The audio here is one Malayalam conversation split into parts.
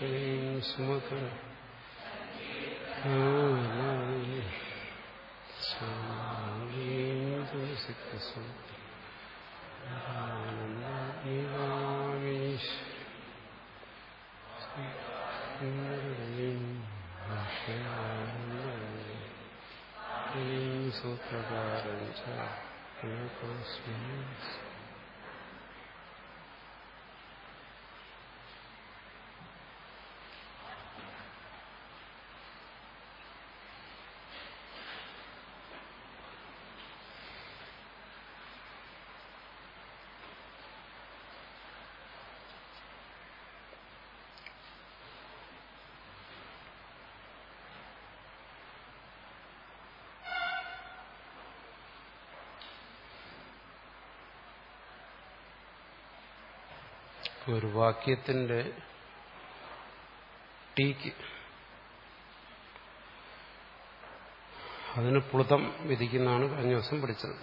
ശ്രീം സുമത സൂത്രകാരം ചസ്മി ഒരു വാക്യത്തിന്റെ ടീക്ക് അതിന് പ്ലുതം വിധിക്കുന്നതാണ് കഴിഞ്ഞ ദിവസം പഠിച്ചത്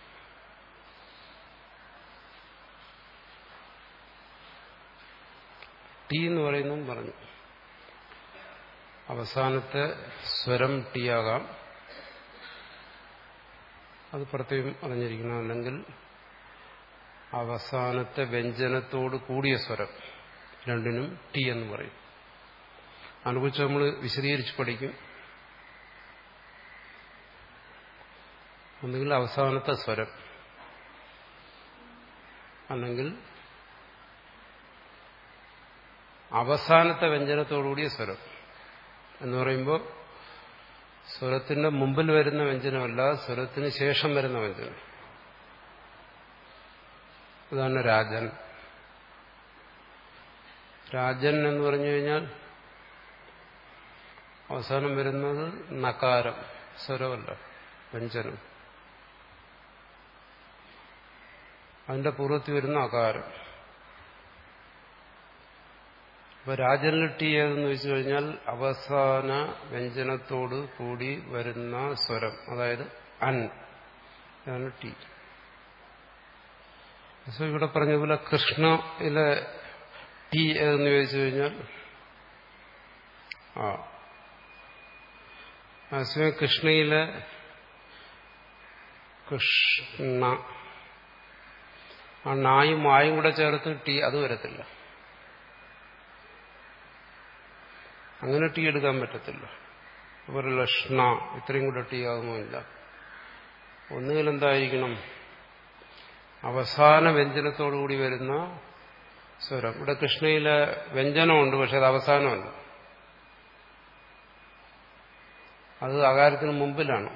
ടീ എന്ന് പറയുന്നതും പറഞ്ഞു അവസാനത്തെ സ്വരം ടീ ആകാം അത് പ്രത്യേകം അറിഞ്ഞിരിക്കണം അല്ലെങ്കിൽ അവസാനത്തെ വ്യഞ്ജനത്തോട് കൂടിയ സ്വരം രണ്ടിനും ടി എന്ന് പറയും അതിനെക്കുറിച്ച് നമ്മൾ വിശദീകരിച്ച് പഠിക്കും ഒന്നുകിൽ അവസാനത്തെ സ്വരം അല്ലെങ്കിൽ അവസാനത്തെ വ്യഞ്ജനത്തോടുകൂടിയ സ്വരം എന്ന് പറയുമ്പോൾ സ്വരത്തിന്റെ മുമ്പിൽ വരുന്ന വ്യഞ്ജനമല്ല സ്വരത്തിന് ശേഷം വരുന്ന വ്യഞ്ജനം അതാണ് രാജൻ രാജൻ എന്ന് പറഞ്ഞു കഴിഞ്ഞാൽ അവസാനം വരുന്നത് നകാരം സ്വരമല്ല വ്യഞ്ജനം അതിന്റെ പൂർവ്വത്തിൽ വരുന്ന അകാരം അപ്പൊ രാജനിൽ ടി ഏതെന്ന് വെച്ചു കഴിഞ്ഞാൽ അവസാന വ്യഞ്ജനത്തോട് കൂടി വരുന്ന സ്വരം അതായത് അൻ അതാണ് ടി സോ ഇവിടെ പറഞ്ഞ പോലെ കൃഷ്ണയിലെ ടി ഏതെന്ന് ചോദിച്ചു കഴിഞ്ഞാൽ ആ അതേസമയം കൃഷ്ണയിലെ കൃഷ്ണ ആ നായും മായും കൂടെ ചേർത്ത് ടി അത് വരത്തില്ല അങ്ങനെ ടീ എടുക്കാൻ പറ്റത്തില്ല അതുപോലെ ലഷ്ണ ഇത്രയും കൂടെ ടീ ആകുമില്ല ഒന്നുകിൽ എന്തായിരിക്കണം അവസാന വ്യഞ്ജനത്തോടുകൂടി വരുന്ന സ്വരം ഇവിടെ കൃഷ്ണയിലെ വ്യഞ്ജനമുണ്ട് പക്ഷെ അത് അവസാനമല്ല അത് അകാരത്തിന് മുമ്പിലാണ്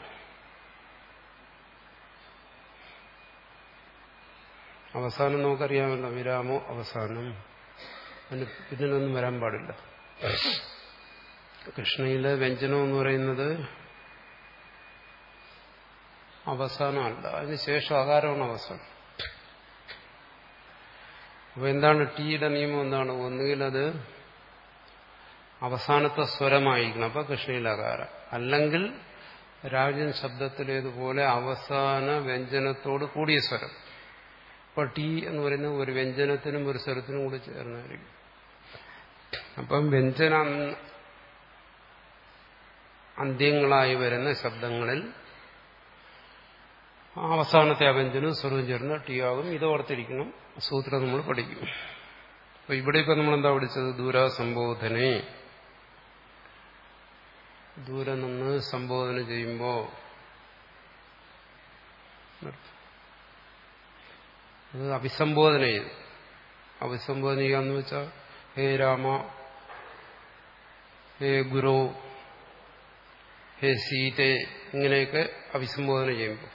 അവസാനം നമുക്കറിയാമല്ലോ വിരാമോ അവസാനം അതിന് പിന്നിലൊന്നും വരാൻ പാടില്ല കൃഷ്ണയിലെ വ്യഞ്ജനം എന്ന് പറയുന്നത് അവസാനമല്ല അതിന് ശേഷം അകാരമാണ് അവസാനം അപ്പൊ എന്താണ് ടീയുടെ നിയമം എന്താണ് ഒന്നുകിൽ അത് അവസാനത്തെ സ്വരമായിരിക്കണം അപ്പൊ കൃഷ്ണയിലകാരം അല്ലെങ്കിൽ രാജൻ ശബ്ദത്തിലേതുപോലെ അവസാന വ്യഞ്ജനത്തോട് കൂടിയ സ്വരം അപ്പൊ ടീ എന്ന് പറയുന്നത് ഒരു വ്യഞ്ജനത്തിനും ഒരു സ്വരത്തിനും കൂടി ചേർന്നായിരിക്കും അപ്പം വ്യഞ്ജന അന്ത്യങ്ങളായി വരുന്ന ശബ്ദങ്ങളിൽ അവസാനത്തെ അവ്യഞ്ജനം സ്വരവും ചേർന്ന് ടി ആകും ഇത് ഓർത്തിരിക്കണം സൂത്രം നമ്മൾ പഠിക്കും അപ്പൊ ഇവിടെ ഇപ്പൊ നമ്മൾ എന്താ പഠിച്ചത് ദൂരസംബോധനെ ദൂരെ നിന്ന് സംബോധന ചെയ്യുമ്പോ അത് അഭിസംബോധന ചെയ്തു അഭിസംബോധന ചെയ്യാന്ന് വെച്ചാൽ ഹേ രാമ ഹേ ഗുരു ഹേ സീതെ ഇങ്ങനെയൊക്കെ അഭിസംബോധന ചെയ്യുമ്പോൾ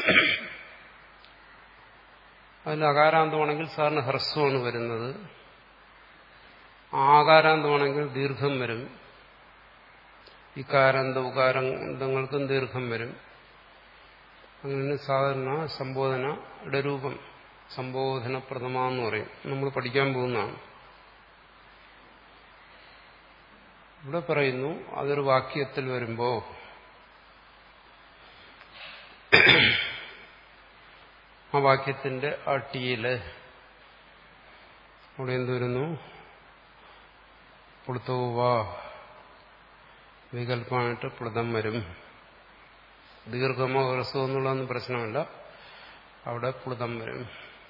അതിൽ അകാരാന്തമാണെങ്കിൽ സാറിന് ഹ്രസ്വമാണ് വരുന്നത് ആകാരാന്തമാണെങ്കിൽ ദീർഘം വരും ഇക്കാരാന്ത ഉകാരാന്തങ്ങൾക്കും ദീർഘം വരും അങ്ങനെ സാധാരണ സംബോധനയുടെ രൂപം സംബോധന പ്രഥമ എന്ന് പറയും നമ്മൾ പഠിക്കാൻ പോകുന്നതാണ് ഇവിടെ പറയുന്നു അതൊരു വാക്യത്തിൽ വരുമ്പോ ആ വാക്യത്തിന്റെ ആ ടീയില് അവിടെ എന്ത് വരുന്നു പ്ലുതോ വാ വികല്പമായിട്ട് പ്ലുതം വരും ദീർഘമോ ഹ്രസ്വോ എന്നുള്ളതൊന്നും പ്രശ്നമല്ല അവിടെ പ്ലുതം വരും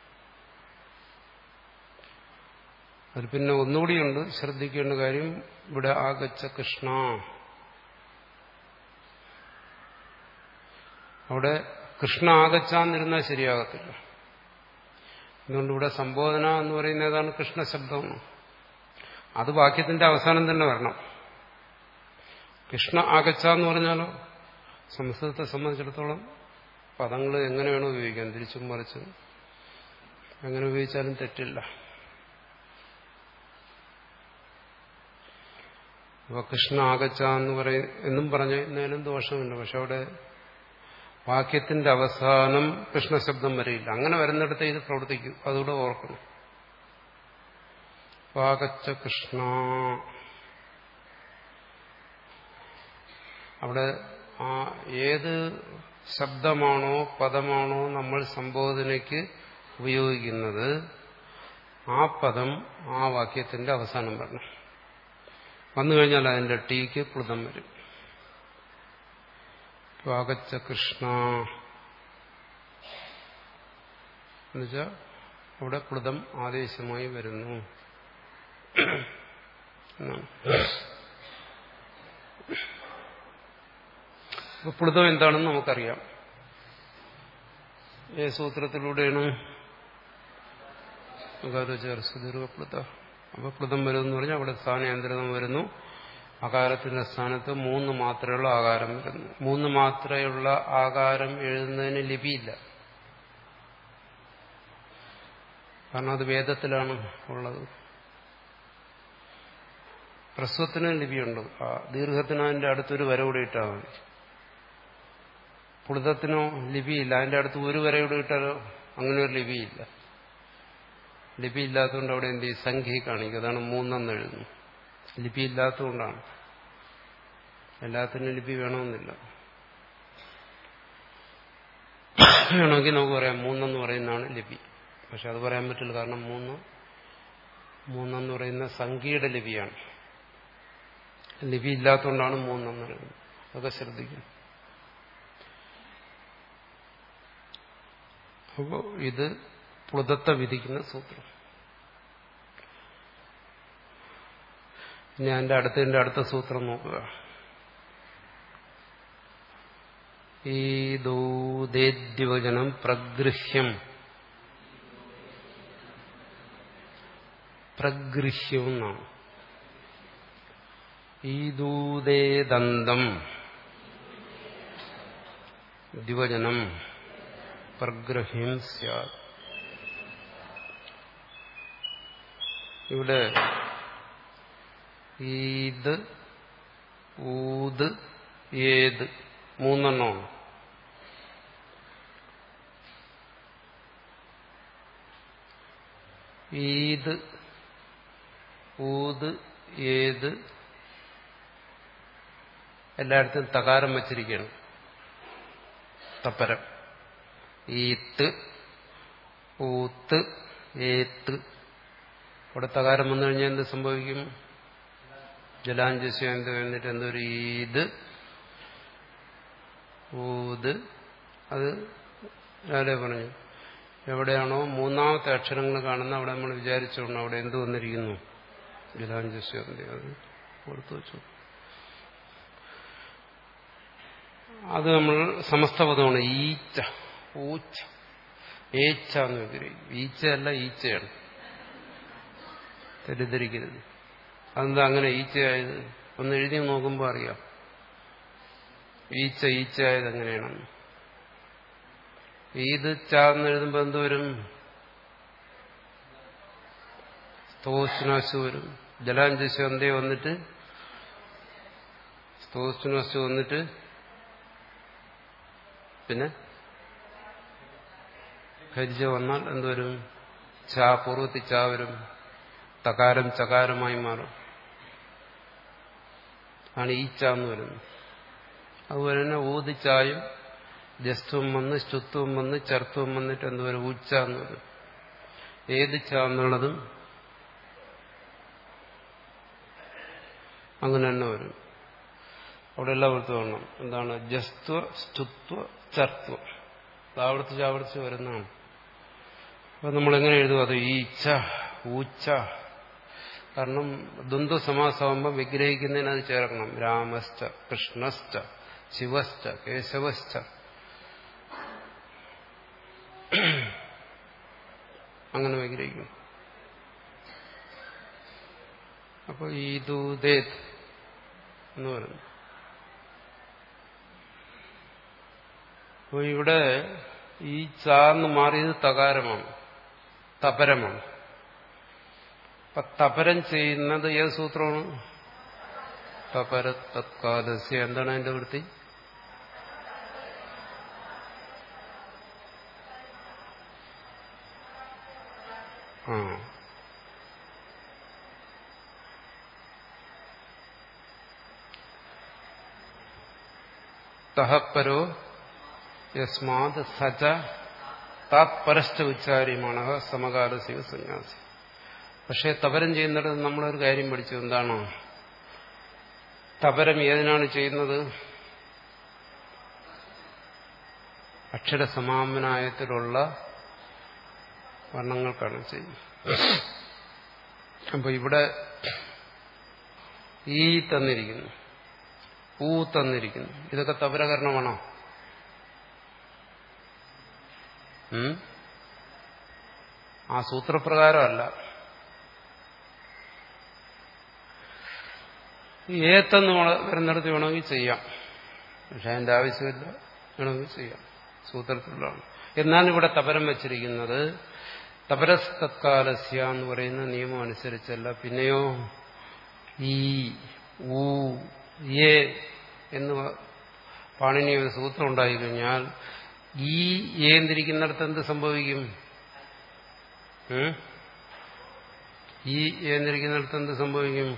അതിൽ പിന്നെ ഒന്നുകൂടിയുണ്ട് ശ്രദ്ധിക്കേണ്ട കാര്യം ഇവിടെ ആഗച്ച കൃഷ്ണ അവിടെ കൃഷ്ണ ആഗച്ചാന്നിരുന്നാൽ ശരിയാകത്തില്ല അതുകൊണ്ട് ഇവിടെ സംബോധന എന്ന് പറയുന്ന ഏതാണ് കൃഷ്ണശബ്ദം അത് വാക്യത്തിന്റെ അവസാനം തന്നെ വരണം കൃഷ്ണ ആഗച്ച എന്ന് പറഞ്ഞാലോ സംസ്കൃതത്തെ സംബന്ധിച്ചിടത്തോളം പദങ്ങൾ എങ്ങനെ വേണോ ഉപയോഗിക്കാം തിരിച്ചും മറിച്ചും എങ്ങനെ ഉപയോഗിച്ചാലും തെറ്റില്ല അപ്പൊ കൃഷ്ണ ആഗച്ച എന്ന് പറയും എന്നും പറഞ്ഞതിനും ദോഷമില്ല പക്ഷെ അവിടെ വാക്യത്തിന്റെ അവസാനം കൃഷ്ണശബ്ദം വരില്ല അങ്ങനെ വരുന്നിടത്ത് ഇത് പ്രവർത്തിക്കും അതുകൂടെ ഓർക്കണം വാഗച്ച കൃഷ്ണ അവിടെ ആ ഏത് ശബ്ദമാണോ പദമാണോ നമ്മൾ സംബോധനയ്ക്ക് ഉപയോഗിക്കുന്നത് ആ പദം ആ വാക്യത്തിന്റെ അവസാനം വരണം വന്നു കഴിഞ്ഞാൽ അതിന്റെ ടീക്ക് പ്ലുതം വരും സ്വാഗച്ച കൃഷ്ണ എന്നുവെച്ചാൽ അവിടെ പ്ലുതം ആദേശമായി വരുന്നു അപ്പൊ പ്ലുതം എന്താണെന്ന് നമുക്കറിയാം ഏ സൂത്രത്തിലൂടെയാണ് ദീർഘപ്ലുത അപ്പൊ പ്ലുതം വരുമെന്ന് പറഞ്ഞാൽ അവിടെ സ്ഥാനാന്തരം വരുന്നു ആകാരത്തിന്റെ സ്ഥാനത്ത് മൂന്ന് മാത്രയുള്ള ആകാരം വരുന്നു മൂന്ന് മാത്രയുള്ള ആകാരം എഴുതുന്നതിന് ലിപിയില്ല കാരണം അത് വേദത്തിലാണ് ഉള്ളത് പ്രസ്വത്തിന് ലിപിയുണ്ട് ആ ദീർഘത്തിന് അതിന്റെ അടുത്തൊരു വര കൂടി ഇട്ടാൽ മതി പുളിതത്തിനോ ലിപിയില്ല അതിന്റെ അടുത്ത് ഒരു വര കൂടി ഇട്ടാലോ അങ്ങനെ ഒരു ലിപിയില്ല ലിപി ഇല്ലാത്തതുകൊണ്ട് അവിടെ എന്ത് ചെയ്യും സംഖ്യ കാണിക്കും അതാണ് മൂന്നെന്ന് എഴുതുന്നു ലിപി ഇല്ലാത്തതുകൊണ്ടാണ് എല്ലാത്തിനും ലിപി വേണമെന്നില്ല വേണമെങ്കിൽ നമുക്ക് പറയാം മൂന്നെന്ന് പറയുന്നതാണ് ലിപി പക്ഷെ അത് പറയാൻ പറ്റില്ല കാരണം മൂന്ന് മൂന്നെന്ന് പറയുന്ന സംഖ്യയുടെ ലിപിയാണ് ലിപി ഇല്ലാത്തതുകൊണ്ടാണ് മൂന്നെന്ന് പറയുന്നത് അതൊക്കെ ശ്രദ്ധിക്കും അപ്പോൾ ഇത് പ്ലുതത്തെ വിധിക്കുന്ന സൂത്രം ഞാൻ എൻ്റെ അടുത്തതിൻ്റെ അടുത്ത സൂത്രം നോക്കുക ഈ ദൂതേദ്യോജനം പ്രഗൃഹ്യം പ്രഗൃഹ്യം എന്നാണ് ഈ ദൂതേദന്തം ദ്വിവചനം പ്രഗ്രഹ്യം സ്യാത് ഇവിടെ ഈത് ഊത് ഏത് മൂന്നെണ്ണമാണ് ഈത് ഊത് ഏത് എല്ലായിടത്തും തകാരം വച്ചിരിക്കുകയാണ് തപ്പരം ഈത്ത് ഊത്ത് ഏത്ത് അവിടെ തകാരം വന്നു കഴിഞ്ഞാൽ എന്ത് സംഭവിക്കും ജലാഞ്ജസ്യം എന്ത് എന്നിട്ട് എന്തൊരു ഈത് ഊത് അത് രാവിലെ പറഞ്ഞു എവിടെയാണോ മൂന്നാമത്തെ അക്ഷരങ്ങൾ കാണുന്ന അവിടെ നമ്മൾ വിചാരിച്ചോണം അവിടെ എന്ത് വന്നിരിക്കുന്നു ജലാഞ്ജസ്യന്റെ അത് കൊടുത്തു വെച്ചു അത് നമ്മൾ സമസ്തപദമാണ് ഈച്ച ഊച്ച ഏച്ച എന്ന് വിഗ്രഹിക്കും ഈച്ചയല്ല ഈച്ചയാണ് തെറ്റിദ്ധരിക്കരുത് അതെന്താ അങ്ങനെ ഈച്ചയായത് ഒന്ന് എഴുതി നോക്കുമ്പോൾ അറിയാം ഈച്ച ഈച്ചയായത് എങ്ങനെയാണെന്ന് ഈത് ചാന്ന് എഴുതുമ്പോൾ എന്ത് വരും സ്തോസ്നാശു വരും ജലാഞ്ജസ്യം എന്തേ വന്നിട്ട് സ്തോസ്നാശു വന്നിട്ട് പിന്നെ ഖരിജ വന്നാൽ എന്തുവരും ചാ പൂർവ്വത്തിൽ ചാ വരും തകാരം ചകാരമായി മാറും ആണ് ഈച്ച എന്ന് വരുന്നത് അതുപോലെ തന്നെ ഊതിച്ചായും ജസ്ത്വം വന്ന് ശുത്വം വന്ന് ചർത്തവും വന്നിട്ട് എന്തുവരും ഉച്ച എന്ന് വരും ഏത് ച എന്നുള്ളതും അങ്ങനെ തന്നെ വരും അവിടെ എല്ലാം വൃത്തി വരണം എന്താണ് ജസ്ത്വ സ്തുത്വ ചർത്തുവ അത് ആവർത്തിച്ച് ആവർത്തിച്ച് വരുന്നതാണ് അപ്പൊ നമ്മൾ എങ്ങനെ എഴുതും അത് ഈച്ച ഊച്ച കാരണം ദ്വന്ദ്വ സമാസമാകുമ്പോൾ വിഗ്രഹിക്കുന്നതിന് അത് ചേർക്കണം രാമശ്ച കൃഷ്ണശ്ച ശിവശ്ച കേശവശ്ച അങ്ങനെ വിഗ്രഹിക്കും അപ്പൊ ഈ ദൂതേത് എന്ന് പറയുന്നു അപ്പോൾ ഇവിടെ ഈ ചാന്ന് മാറിയത് തകാരമാണ് തപരമാണ് അപ്പൊ തപരം ചെയ്യുന്നത് ഏത് സൂത്രമാണ് തപര തത്കാലസ്യ എന്താണ് അതിന്റെ വൃത്തി ആ തഹപ്പരോ യസ്മാത് സച താത്പരസ്ഥ ഉച്ചാര്യമാണ് സമകാലസിക സന്യാസി പക്ഷേ തപരം ചെയ്യുന്നിടത്ത് നമ്മളൊരു കാര്യം പഠിച്ചു എന്താണ് തപരം ഏതിനാണ് ചെയ്യുന്നത് അക്ഷരസമാപനായത്തിലുള്ള വർണ്ണങ്ങൾക്കാണ് ചെയ്യുന്നത് അപ്പൊ ഇവിടെ ഈ തന്നിരിക്കുന്നു ഊ തന്നിരിക്കുന്നു ഇതൊക്കെ തപരകരണമാണോ ഉം? ആ സൂത്രപ്രകാരമല്ല ഏത്തെന്ന് വരുന്നിടത്ത് വേണമെങ്കിൽ ചെയ്യാം പക്ഷെ അതിന്റെ ആവശ്യമില്ല വേണമെങ്കിൽ ചെയ്യാം സൂത്രത്തിലുള്ളതാണ് എന്നാണ് ഇവിടെ തപരം വച്ചിരിക്കുന്നത് തപരസ് തത്കാലസ്യ എന്ന് പറയുന്ന നിയമം അനുസരിച്ചല്ല പിന്നെയോ ഈ ഊ ഏ എന്ന് പാണിനി ഒരു സൂത്രം ഉണ്ടായിക്കഴിഞ്ഞാൽ ഈ ഏന്നിരിക്കുന്നിടത്ത് എന്ത് സംഭവിക്കും ഉം? ഈ ഏന്നിരിക്കുന്നിടത്ത് എന്ത് സംഭവിക്കും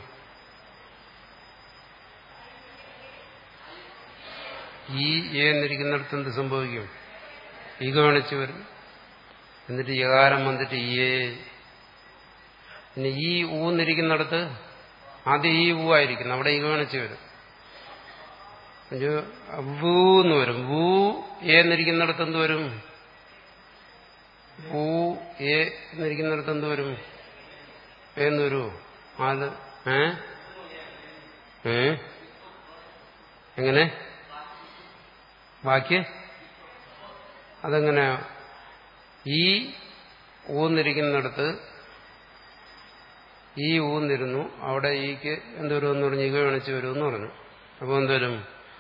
ഈ ഏന്നിരിക്കുന്നിടത്ത് എന്ത് സംഭവിക്കും ഈ കാണിച്ചു വരും എന്നിട്ട് യകാരം വന്നിട്ട് ഏ പിന്നെ ഈ ഊന്നിരിക്കുന്നിടത്ത് ആദ്യം ഈ ഊ ആയിരിക്കുന്നു അവിടെ ഈ കാണിച്ചു വരും വൂ എന്ന് വരും വൂ എന്നിരിക്കുന്നിടത്ത് എന്ത് വരും വൂ ഏ എന്നിരിക്കുന്നിടത്ത് എന്ത് വരും എന്ന് വരുമോ അത് ഏ ഏ എങ്ങനെ ബാക്കി അതെങ്ങനെയാ ഈ ഊന്നിരിക്കുന്നിടത്ത് ഈ ഊന്നിരുന്നു അവിടെ ഈക്ക് എന്തുവരുമെന്ന് പറഞ്ഞു ഇക വിളിച്ച് വരുമെന്ന് പറഞ്ഞു അപ്പോൾ എന്തോരും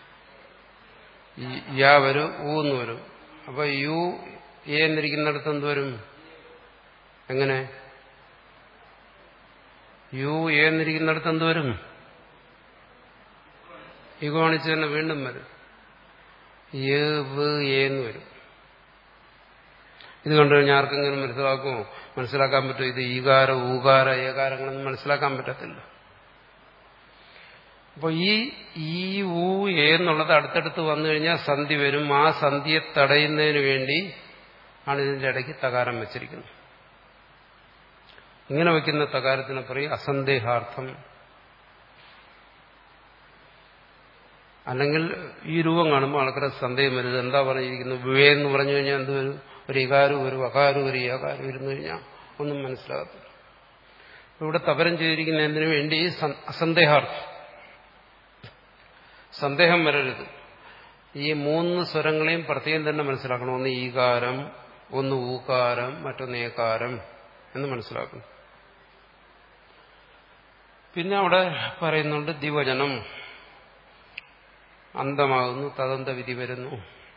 യാ വരും ഊ എന്ന് വരും അപ്പൊ യു എ എന്നിരിക്കുന്നിടത്ത് എന്ത് വരും എങ്ങനെ യു എ എന്നിരിക്കുന്നിടത്ത് എന്ത് വരും യുഗ കാണിച്ച് തന്നെ വീണ്ടും വരും ഏ വ് ഏ എന്ന് വരും ഇത് കണ്ടു കഴിഞ്ഞാൽ ആർക്കെങ്കിലും മനസ്സിലാക്കുമോ മനസ്സിലാക്കാൻ പറ്റുമോ ഇത് ഈകാര ഊകാര ഏകാരങ്ങളൊന്നും മനസ്സിലാക്കാൻ പറ്റത്തില്ല അപ്പോൾ ഈ ഈ ഊ ഏ എന്നുള്ളത് അടുത്തടുത്ത് വന്നു കഴിഞ്ഞാൽ സന്ധി വരും ആ സന്ധിയെ തടയുന്നതിന് വേണ്ടി ആണ് ഇതിന്റെ ഇടയ്ക്ക് തകാരം വെച്ചിരിക്കുന്നത് ഇങ്ങനെ വയ്ക്കുന്ന തകാരത്തിനെ പറയും അസന്ദേഹാർത്ഥം അല്ലെങ്കിൽ ഈ രൂപം കാണുമ്പോൾ ആൾക്കാരെ സന്ദേഹം വരുന്നത് എന്താ പറഞ്ഞിരിക്കുന്നത് വേ എന്ന് പറഞ്ഞു കഴിഞ്ഞാൽ എന്ത് വരും ഒരു ഇകാരും ഒരു വകാരും ഒരു ഏകാരും ഇരുന്നു കഴിഞ്ഞാൽ ഒന്നും മനസ്സിലാകത്തില്ല ഇവിടെ തപരം ചെയ്തിരിക്കുന്നതിന് വേണ്ടി അസന്ദേഹാർത്ഥം സന്ദേഹം വരരുത് ഈ മൂന്ന് സ്വരങ്ങളെയും പ്രത്യേകം തന്നെ മനസ്സിലാക്കണം ഒന്ന് ഈകാരം ഒന്ന് ഊകാരം മറ്റൊന്ന് ഏകാരം എന്ന് മനസ്സിലാക്കണം പിന്നെ അവിടെ പറയുന്നുണ്ട് ദിവചനം അന്തമാകുന്നു തദന്ത വിധി വരുന്നു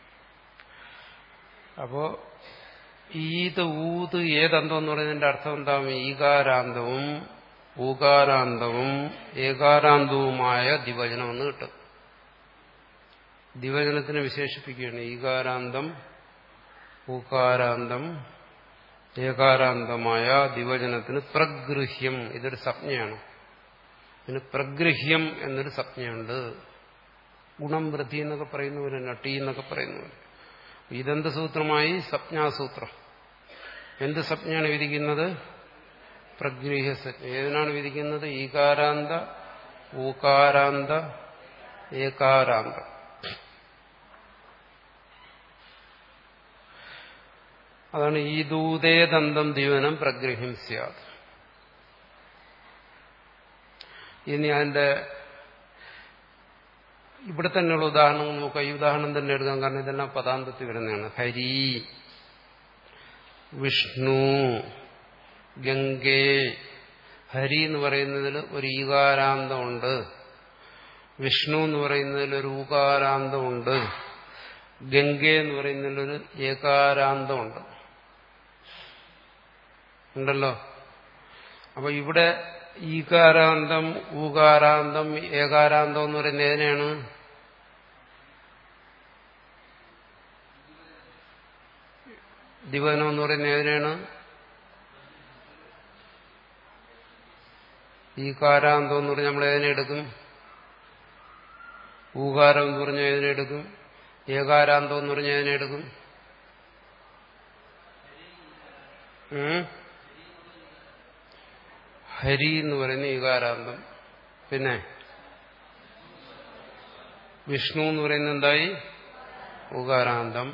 അപ്പോ ഈത് ഊത് ഏതന്തം എന്ന് പറയുന്നതിന്റെ അർത്ഥം എന്താവും ഈകാരാന്തവും ഊകാരാന്തവും ഏകാരാന്തവുമായ ദിവചനം എന്ന് കിട്ടും ദിവചനത്തിനെ വിശേഷിപ്പിക്കുകയാണ് ഈകാരാന്തം ഊകാരാന്തം ഏകാരാന്തമായ ദിവചനത്തിന് പ്രഗൃഹ്യം ഇതൊരു സംജ്ഞയാണ് ഇതിന് പ്രഗൃഹ്യം എന്നൊരു സംജ്ഞയുണ്ട് ഗുണം വൃദ്ധി എന്നൊക്കെ പറയുന്ന പോലെ നട്ടി എന്നൊക്കെ പറയുന്ന പോലെ ഇതെന്ത് സൂത്രമായി സംജ്ഞാസൂത്രം എന്ത് സംജ്ഞയാണ് വിധിക്കുന്നത് പ്രഗൃഹ്യ സംജ്ഞ ഏതിനാണ് വിധിക്കുന്നത് ഈകാരാന്ത ഊകാരാന്ത ഏകാരാന്ത അതാണ് ഈ ദൂതേ ദന്തം ദിവനം പ്രഗ്രഹ്യം സ്യാത് ഇനി അതിന്റെ ഇവിടെ തന്നെയുള്ള ഉദാഹരണം നോക്കാം ഈ ഉദാഹരണം തന്നെ എടുക്കാം കാരണം ഇതെല്ലാം പദാന്തത്തിൽ വരുന്നതാണ് ഹരി വിഷ്ണു ഗംഗേ ഹരി എന്ന് പറയുന്നതിൽ ഒരു ഈകാരാന്തമുണ്ട് വിഷ്ണു എന്ന് പറയുന്നതിൽ ഒരു ഊകാരാന്തമുണ്ട് ഗംഗ എന്ന് പറയുന്നതിൽ ഒരു ഏകാരാന്തമുണ്ട് ഉണ്ടല്ലോ അപ്പൊ ഇവിടെ ഈകാരാന്തം ഊകാരാന്തം ഏകാരാന്തം എന്ന് പറയുന്നത് ഏതിനാണ് ദിവനം എന്ന് പറയുന്നത് ഏതിനാണ് ഈകാരാന്തം എന്ന് പറഞ്ഞാൽ നമ്മൾ ഏതിനെ എടുക്കും ഊകാരം എന്ന് പറഞ്ഞാൽ ഏതിനെ എടുക്കും ഏകാരാന്തം എന്ന് പറഞ്ഞാൽ ഏതിനെ എടുക്കും ഉം? ഹരി എന്ന് പറയുന്ന ഈകാരാന്തം പിന്നെ വിഷ്ണു എന്ന് പറയുന്നത് എന്തായി ഊകാരാന്തം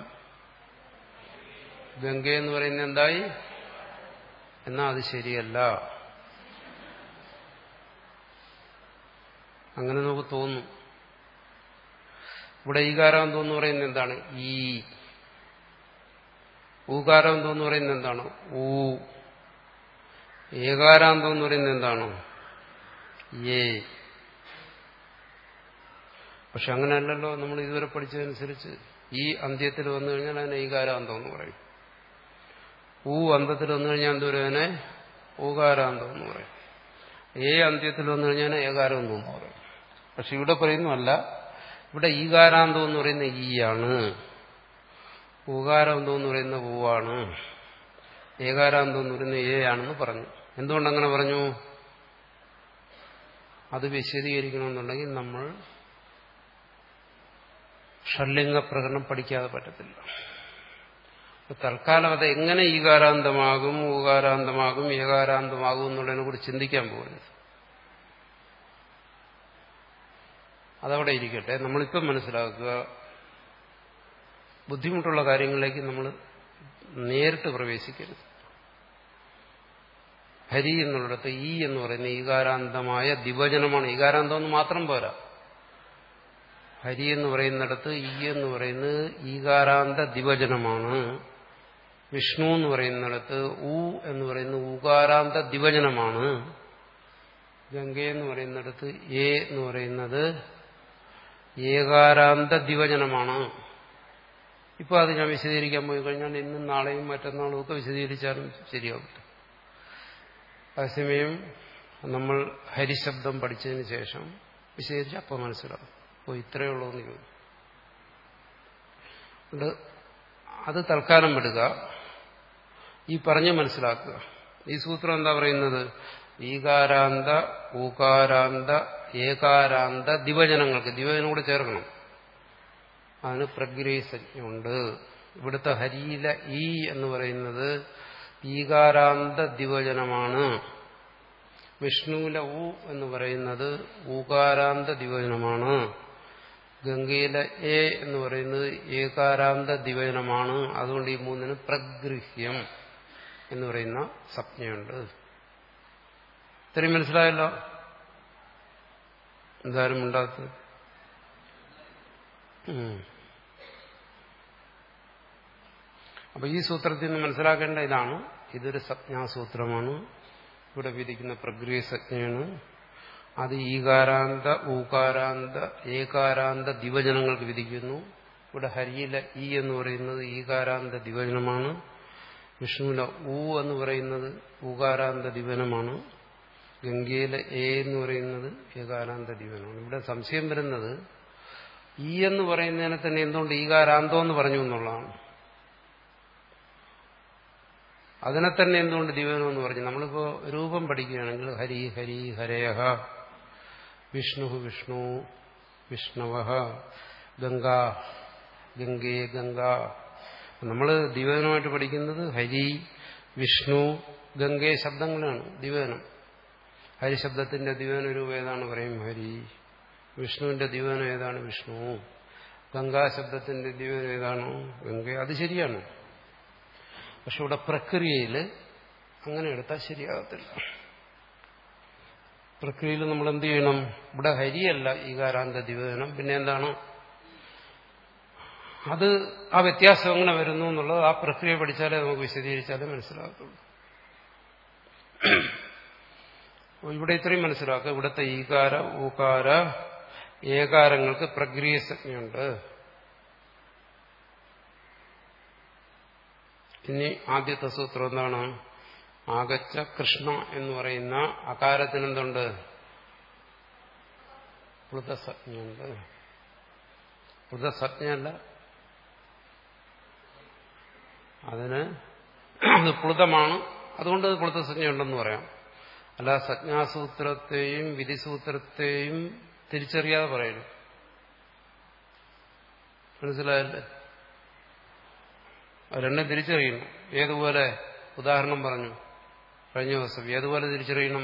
ഗംഗ എന്ന് പറയുന്നത് എന്തായി എന്നാ അത് ശരിയല്ല അങ്ങനെ നമുക്ക് തോന്നും ഇവിടെ ഈകാരാന്തം എന്ന് പറയുന്നത് എന്താണ് ഈ ഊകാരാന്തം എന്ന് പറയുന്നത് എന്താണ് ഊ ഏകാരാന്തം എന്ന് പറയുന്നത് എന്താണ് ഏ പക്ഷെ അങ്ങനെയല്ലല്ലോ നമ്മൾ ഇതുവരെ പഠിച്ചതനുസരിച്ച് ഈ അന്ത്യത്തിൽ വന്നു കഴിഞ്ഞാൽ അതിനെ ഈകാരാന്തം എന്ന് പറയും ഊ അന്തത്തിൽ വന്നു കഴിഞ്ഞാൽ എന്ത് പറയും അതിനെ ഊകാരാന്തം എന്ന് പറയും ഏ അന്ത്യത്തിൽ വന്നു കഴിഞ്ഞാൽ ഏകാരാന്തം എന്ന് പറയും പക്ഷെ ഇവിടെ പറയുന്നതല്ല ഇവിടെ ഈകാരാന്തം എന്ന് പറയുന്ന ഈ ആണ് ഊകാരാന്തം എന്ന് പറയുന്ന ഊവാണ് ഏകാരാന്തം എന്ന് പറയുന്ന ഏ ആണെന്ന് പറഞ്ഞു എന്തുകൊണ്ടങ്ങനെ പറഞ്ഞു അത് വിശദീകരിക്കണമെന്നുണ്ടെങ്കിൽ നമ്മൾ ഷഡ്ലിംഗ പ്രകടനം പഠിക്കാതെ പറ്റത്തില്ല തൽക്കാലം അത് എങ്ങനെ ഈകാരാന്തമാകും ഊകാരാന്തമാകും ഏകാരാന്തമാകും എന്നുള്ളതിനെ കുറിച്ച് ചിന്തിക്കാൻ പോകുന്നത് അതവിടെ ഇരിക്കട്ടെ നമ്മളിപ്പം മനസ്സിലാക്കുക ബുദ്ധിമുട്ടുള്ള കാര്യങ്ങളിലേക്ക് നമ്മൾ നേരിട്ട് പ്രവേശിക്കരുത് ഹരി എന്നുള്ളിടത്ത് ഈ എന്ന് പറയുന്ന ഈകാരാന്തമായ ദിവചനമാണ് ഈകാരാന്തം എന്ന് മാത്രം പോരാ ഹരി എന്ന് പറയുന്നിടത്ത് ഈ എന്ന് പറയുന്നത് ഈകാരാന്ത ദിവചനമാണ് വിഷ്ണു എന്ന് പറയുന്നിടത്ത് ഊ എന്ന് പറയുന്ന ഊകാരാന്ത ദിവചനമാണ് ഗംഗ എന്ന് പറയുന്നിടത്ത് എ എന്ന് പറയുന്നത് ഏകാരാന്ത ദിവചനമാണ് ഇപ്പോൾ അത് ഞാൻ വിശദീകരിക്കാൻ പോയി കഴിഞ്ഞാൽ ഇന്നും നാളെയും മറ്റന്നാളും ഒക്കെ വിശദീകരിച്ചാലും ശരിയാവും അതേസമയം നമ്മൾ ഹരിശബ്ദം പഠിച്ചതിന് ശേഷം വിശദീകരിച്ച് അപ്പം മനസ്സിലാവും അപ്പോൾ ഇത്രയേ ഉള്ളൂ എന്ന് ചോദിക്കും അതുകൊണ്ട് അത് തൽക്കാലം വിടുക ഈ പറഞ്ഞ് മനസ്സിലാക്കുക ഈ സൂത്രം എന്താ പറയുന്നത് ഈകാരാന്ത ഊകാരാന്ത ഏകാരാന്ത ദിവചനങ്ങൾക്ക് ദിവചനം കൂടെ ചേർക്കണം അതിന് പ്രഗ്രഹസജ്ഞുണ്ട് ഇവിടുത്തെ ഹരിയില ഈ എന്ന് പറയുന്നത് ഈകാരാന്ത ദിവചനമാണ് വിഷ്ണുവിലെ ഊ എന്ന് പറയുന്നത് ഊകാരാന്ത ദിവചനമാണ് ഗംഗയിലെ എ എന്ന് പറയുന്നത് ഏകാരാന്ത ദിവചനമാണ് അതുകൊണ്ട് ഈ മൂന്നിന് പ്രഗൃഹ്യം എന്ന് പറയുന്ന സംജ്ഞയുണ്ട് ഇത്രയും മനസ്സിലായല്ലോ എന്തായാലും ഉണ്ടാത്തത് അപ്പൊ ഈ സൂത്രത്തിൽ നിന്ന് മനസ്സിലാക്കേണ്ട ഇതാണ് ഇതൊരു സംജ്ഞാസൂത്രമാണ് ഇവിടെ വിധിക്കുന്ന പ്രക്രിയ സംജ്ഞയാണ് അത് ഈകാരാന്ത ഊകാരാന്ത ഏകാരാന്ത ദിവചനങ്ങൾക്ക് വിധിക്കുന്നു ഇവിടെ ഹരിയിലെ ഈ എന്ന് പറയുന്നത് ഈകാരാന്ത ദിവചനമാണ് വിഷ്ണുവിലെ ഊ എന്ന് പറയുന്നത് ഊകാരാന്ത ദിവനമാണ് ഗംഗയിലെ എ എന്ന് പറയുന്നത് ഏകാരാന്ത ദിവനമാണ് ഇവിടെ സംശയം വരുന്നത് ഈ എന്ന് പറയുന്നതിനെ തന്നെ എന്തുകൊണ്ട് ഈകാരാന്തം എന്ന് പറഞ്ഞു എന്നുള്ളതാണ് അതിനെ തന്നെ എന്തുകൊണ്ട് ദിവനം എന്ന് പറഞ്ഞു നമ്മളിപ്പോ രൂപം പഠിക്കുകയാണെങ്കിൽ ഹരി ഹരി ഹരയഹ വിഷ്ണു വിഷ്ണു വിഷ്ണവ ഗംഗ ഗംഗേ ഗംഗ നമ്മൾ ദിവനമായിട്ട് പഠിക്കുന്നത് ഹരി വിഷ്ണു ഗംഗേ ശബ്ദങ്ങളാണ് ദിവനം ഹരിശബ്ദത്തിന്റെ ദിവന രൂപം ഏതാണ് പറയും ഹരി വിഷ്ണുവിന്റെ ദിവനം ഏതാണ് വിഷ്ണു ഗംഗാശബ്ദത്തിന്റെ ദിവനം ഏതാണോ ഗംഗ അത് ശരിയാണ് പക്ഷെ ഇവിടെ പ്രക്രിയയിൽ അങ്ങനെ എടുത്താൽ ശരിയാകത്തില്ല പ്രക്രിയയിൽ നമ്മൾ എന്ത് ചെയ്യണം ഇവിടെ ഹരിയല്ല ഈകാരാന്ത ദിവനം പിന്നെ എന്താണ് അത് ആ വ്യത്യാസം എങ്ങനെ വരുന്നു എന്നുള്ളത് ആ പ്രക്രിയ പഠിച്ചാലേ നമുക്ക് വിശദീകരിച്ചാലേ മനസ്സിലാകത്തുള്ളൂ ഇവിടെ ഇത്രയും മനസ്സിലാക്കുക ഇവിടുത്തെ ഈകാര ഊകാര ഏകാരങ്ങൾക്ക് പ്രക്രിയ സംജ്ഞയുണ്ട് ഇനി ആദ്യത്തെ സൂത്രം എന്താണ് ആഗച്ച കൃഷ്ണ എന്ന് പറയുന്ന അകാരത്തിനെന്തുണ്ട് പ്ലുതസജ്ഞയുണ്ട് പ്ലുതസജ്ഞയല്ല അതിന് അത് പ്ലുതമാണ് അതുകൊണ്ട് അത് പ്ലുതസജ്ഞയുണ്ടെന്ന് പറയാം അല്ല സജ്ഞാസൂത്രത്തെയും വിധിസൂത്രത്തെയും തിരിച്ചറിയാതെ പറയണം മനസ്സിലായല്ലേ രണ്ടും തിരിച്ചറിയണം ഏതുപോലെ ഉദാഹരണം പറഞ്ഞു കഴിഞ്ഞ ദിവസം ഏതുപോലെ തിരിച്ചറിയണം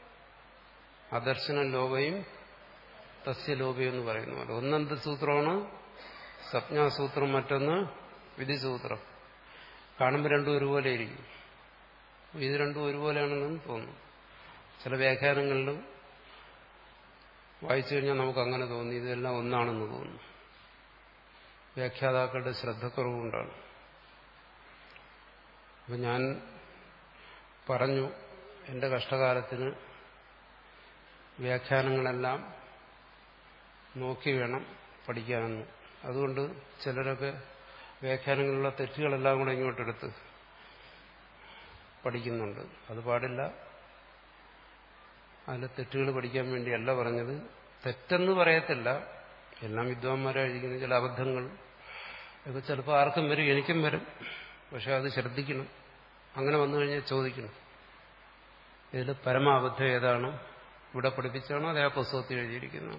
അദർശന ലോകയും തസ്യ ലോകയും എന്ന് പറയുന്ന പോലെ ഒന്നെന്ത് സൂത്രമാണ് സപ്ഞാസൂത്രം മറ്റൊന്ന് വിധിസൂത്രം കാണുമ്പോൾ രണ്ടും ഒരുപോലെ ഇരിക്കും ഇത് രണ്ടും ഒരുപോലെയാണെന്ന് തോന്നുന്നു ചില വ്യാഖ്യാനങ്ങളിലും വായിച്ചു കഴിഞ്ഞാൽ നമുക്ക് അങ്ങനെ തോന്നി ഇതെല്ലാം ഒന്നാണെന്ന് തോന്നുന്നു വ്യാഖ്യാതാക്കളുടെ ശ്രദ്ധക്കുറവുകൊണ്ടാണ് അപ്പം ഞാൻ പറഞ്ഞു എൻ്റെ കഷ്ടകാലത്തിന് വ്യാഖ്യാനങ്ങളെല്ലാം നോക്കി വേണം പഠിക്കാനെന്ന് അതുകൊണ്ട് ചിലരൊക്കെ വ്യാഖ്യാനങ്ങളിലുള്ള തെറ്റുകളെല്ലാം കൂടെ ഇങ്ങോട്ടെടുത്ത് പഠിക്കുന്നുണ്ട് അത് പാടില്ല അതിലെ തെറ്റുകൾ പഠിക്കാൻ വേണ്ടിയല്ല പറഞ്ഞത് തെറ്റെന്ന് പറയത്തില്ല എല്ലാം വിദ്വാൻമാരായിരിക്കുന്ന ചില അബദ്ധങ്ങൾ ഒക്കെ ചിലപ്പോൾ ആർക്കും വരും എനിക്കും വരും പക്ഷെ അത് ശ്രദ്ധിക്കണം അങ്ങനെ വന്നു കഴിഞ്ഞാൽ ചോദിക്കണം ഇതിൽ പരമാബദ്ധം ഏതാണ് ഇവിടെ പഠിപ്പിച്ചാണോ അതേ ആ പുസ്തകത്തിൽ എഴുതിയിരിക്കുന്നു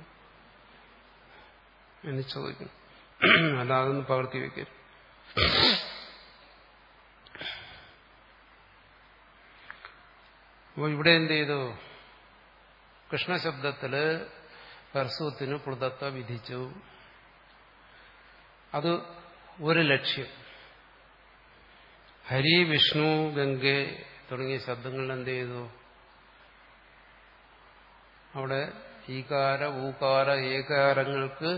എന്ന് ചോദിക്കണം അല്ലാതൊന്നും പകർത്തി വയ്ക്കരുത് അപ്പോൾ ഇവിടെ എന്ത് ചെയ്തു കൃഷ്ണശബ്ദത്തില് ഹർസ്വത്തിന് പ്ലുതത്വ വിധിച്ചു അത് ഒരു ലക്ഷ്യം ഹരി വിഷ്ണു ഗംഗെ തുടങ്ങിയ ശബ്ദങ്ങൾ എന്ത് ചെയ്തു അവിടെ ഈകാര ഊകാര ഏകാരങ്ങൾക്ക്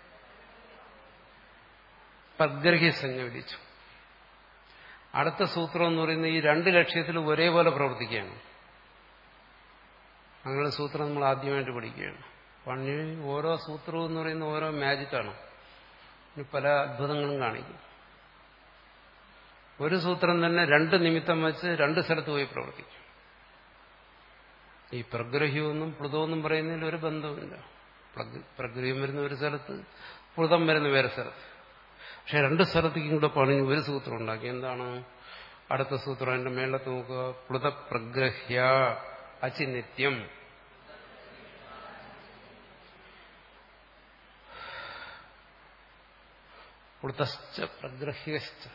പദ്ഗ്രഹ്യസഞ്ജ വിധിച്ചു അടുത്ത സൂത്രം എന്ന് പറയുന്നത് ഈ രണ്ട് ലക്ഷ്യത്തിൽ ഒരേപോലെ പ്രവർത്തിക്കുകയാണ് അങ്ങനെ സൂത്രം നമ്മൾ ആദ്യമായിട്ട് പഠിക്കുകയാണ് പണി ഓരോ സൂത്രവും എന്ന് പറയുന്ന ഓരോ മാജിക്കാണ് പല അത്ഭുതങ്ങളും കാണിക്കും ഒരു സൂത്രം തന്നെ രണ്ട് നിമിത്തം വെച്ച് രണ്ട് സ്ഥലത്ത് പോയി പ്രവർത്തിക്കും ഈ പ്രഗ്രഹ്യമൊന്നും പ്ലുതമൊന്നും പറയുന്നതിൽ ഒരു ബന്ധവുമില്ല പ്രഗ്രഹ്യം വരുന്ന ഒരു സ്ഥലത്ത് പ്ലുതം വരുന്ന വേറെ സ്ഥലത്ത് പക്ഷെ രണ്ട് സ്ഥലത്തേക്കും കൂടെ പണിഞ്ഞ് ഒരു സൂത്രം ഉണ്ടാക്കി എന്താണ് അടുത്ത സൂത്രം അതിന്റെ മേളത്ത് നോക്കുക പ്ലുത പ്രഗ്രഹ്യ അചിനിത്യം പ്ലുതശ്ച പ്രഗ്രഹ്യശ്ച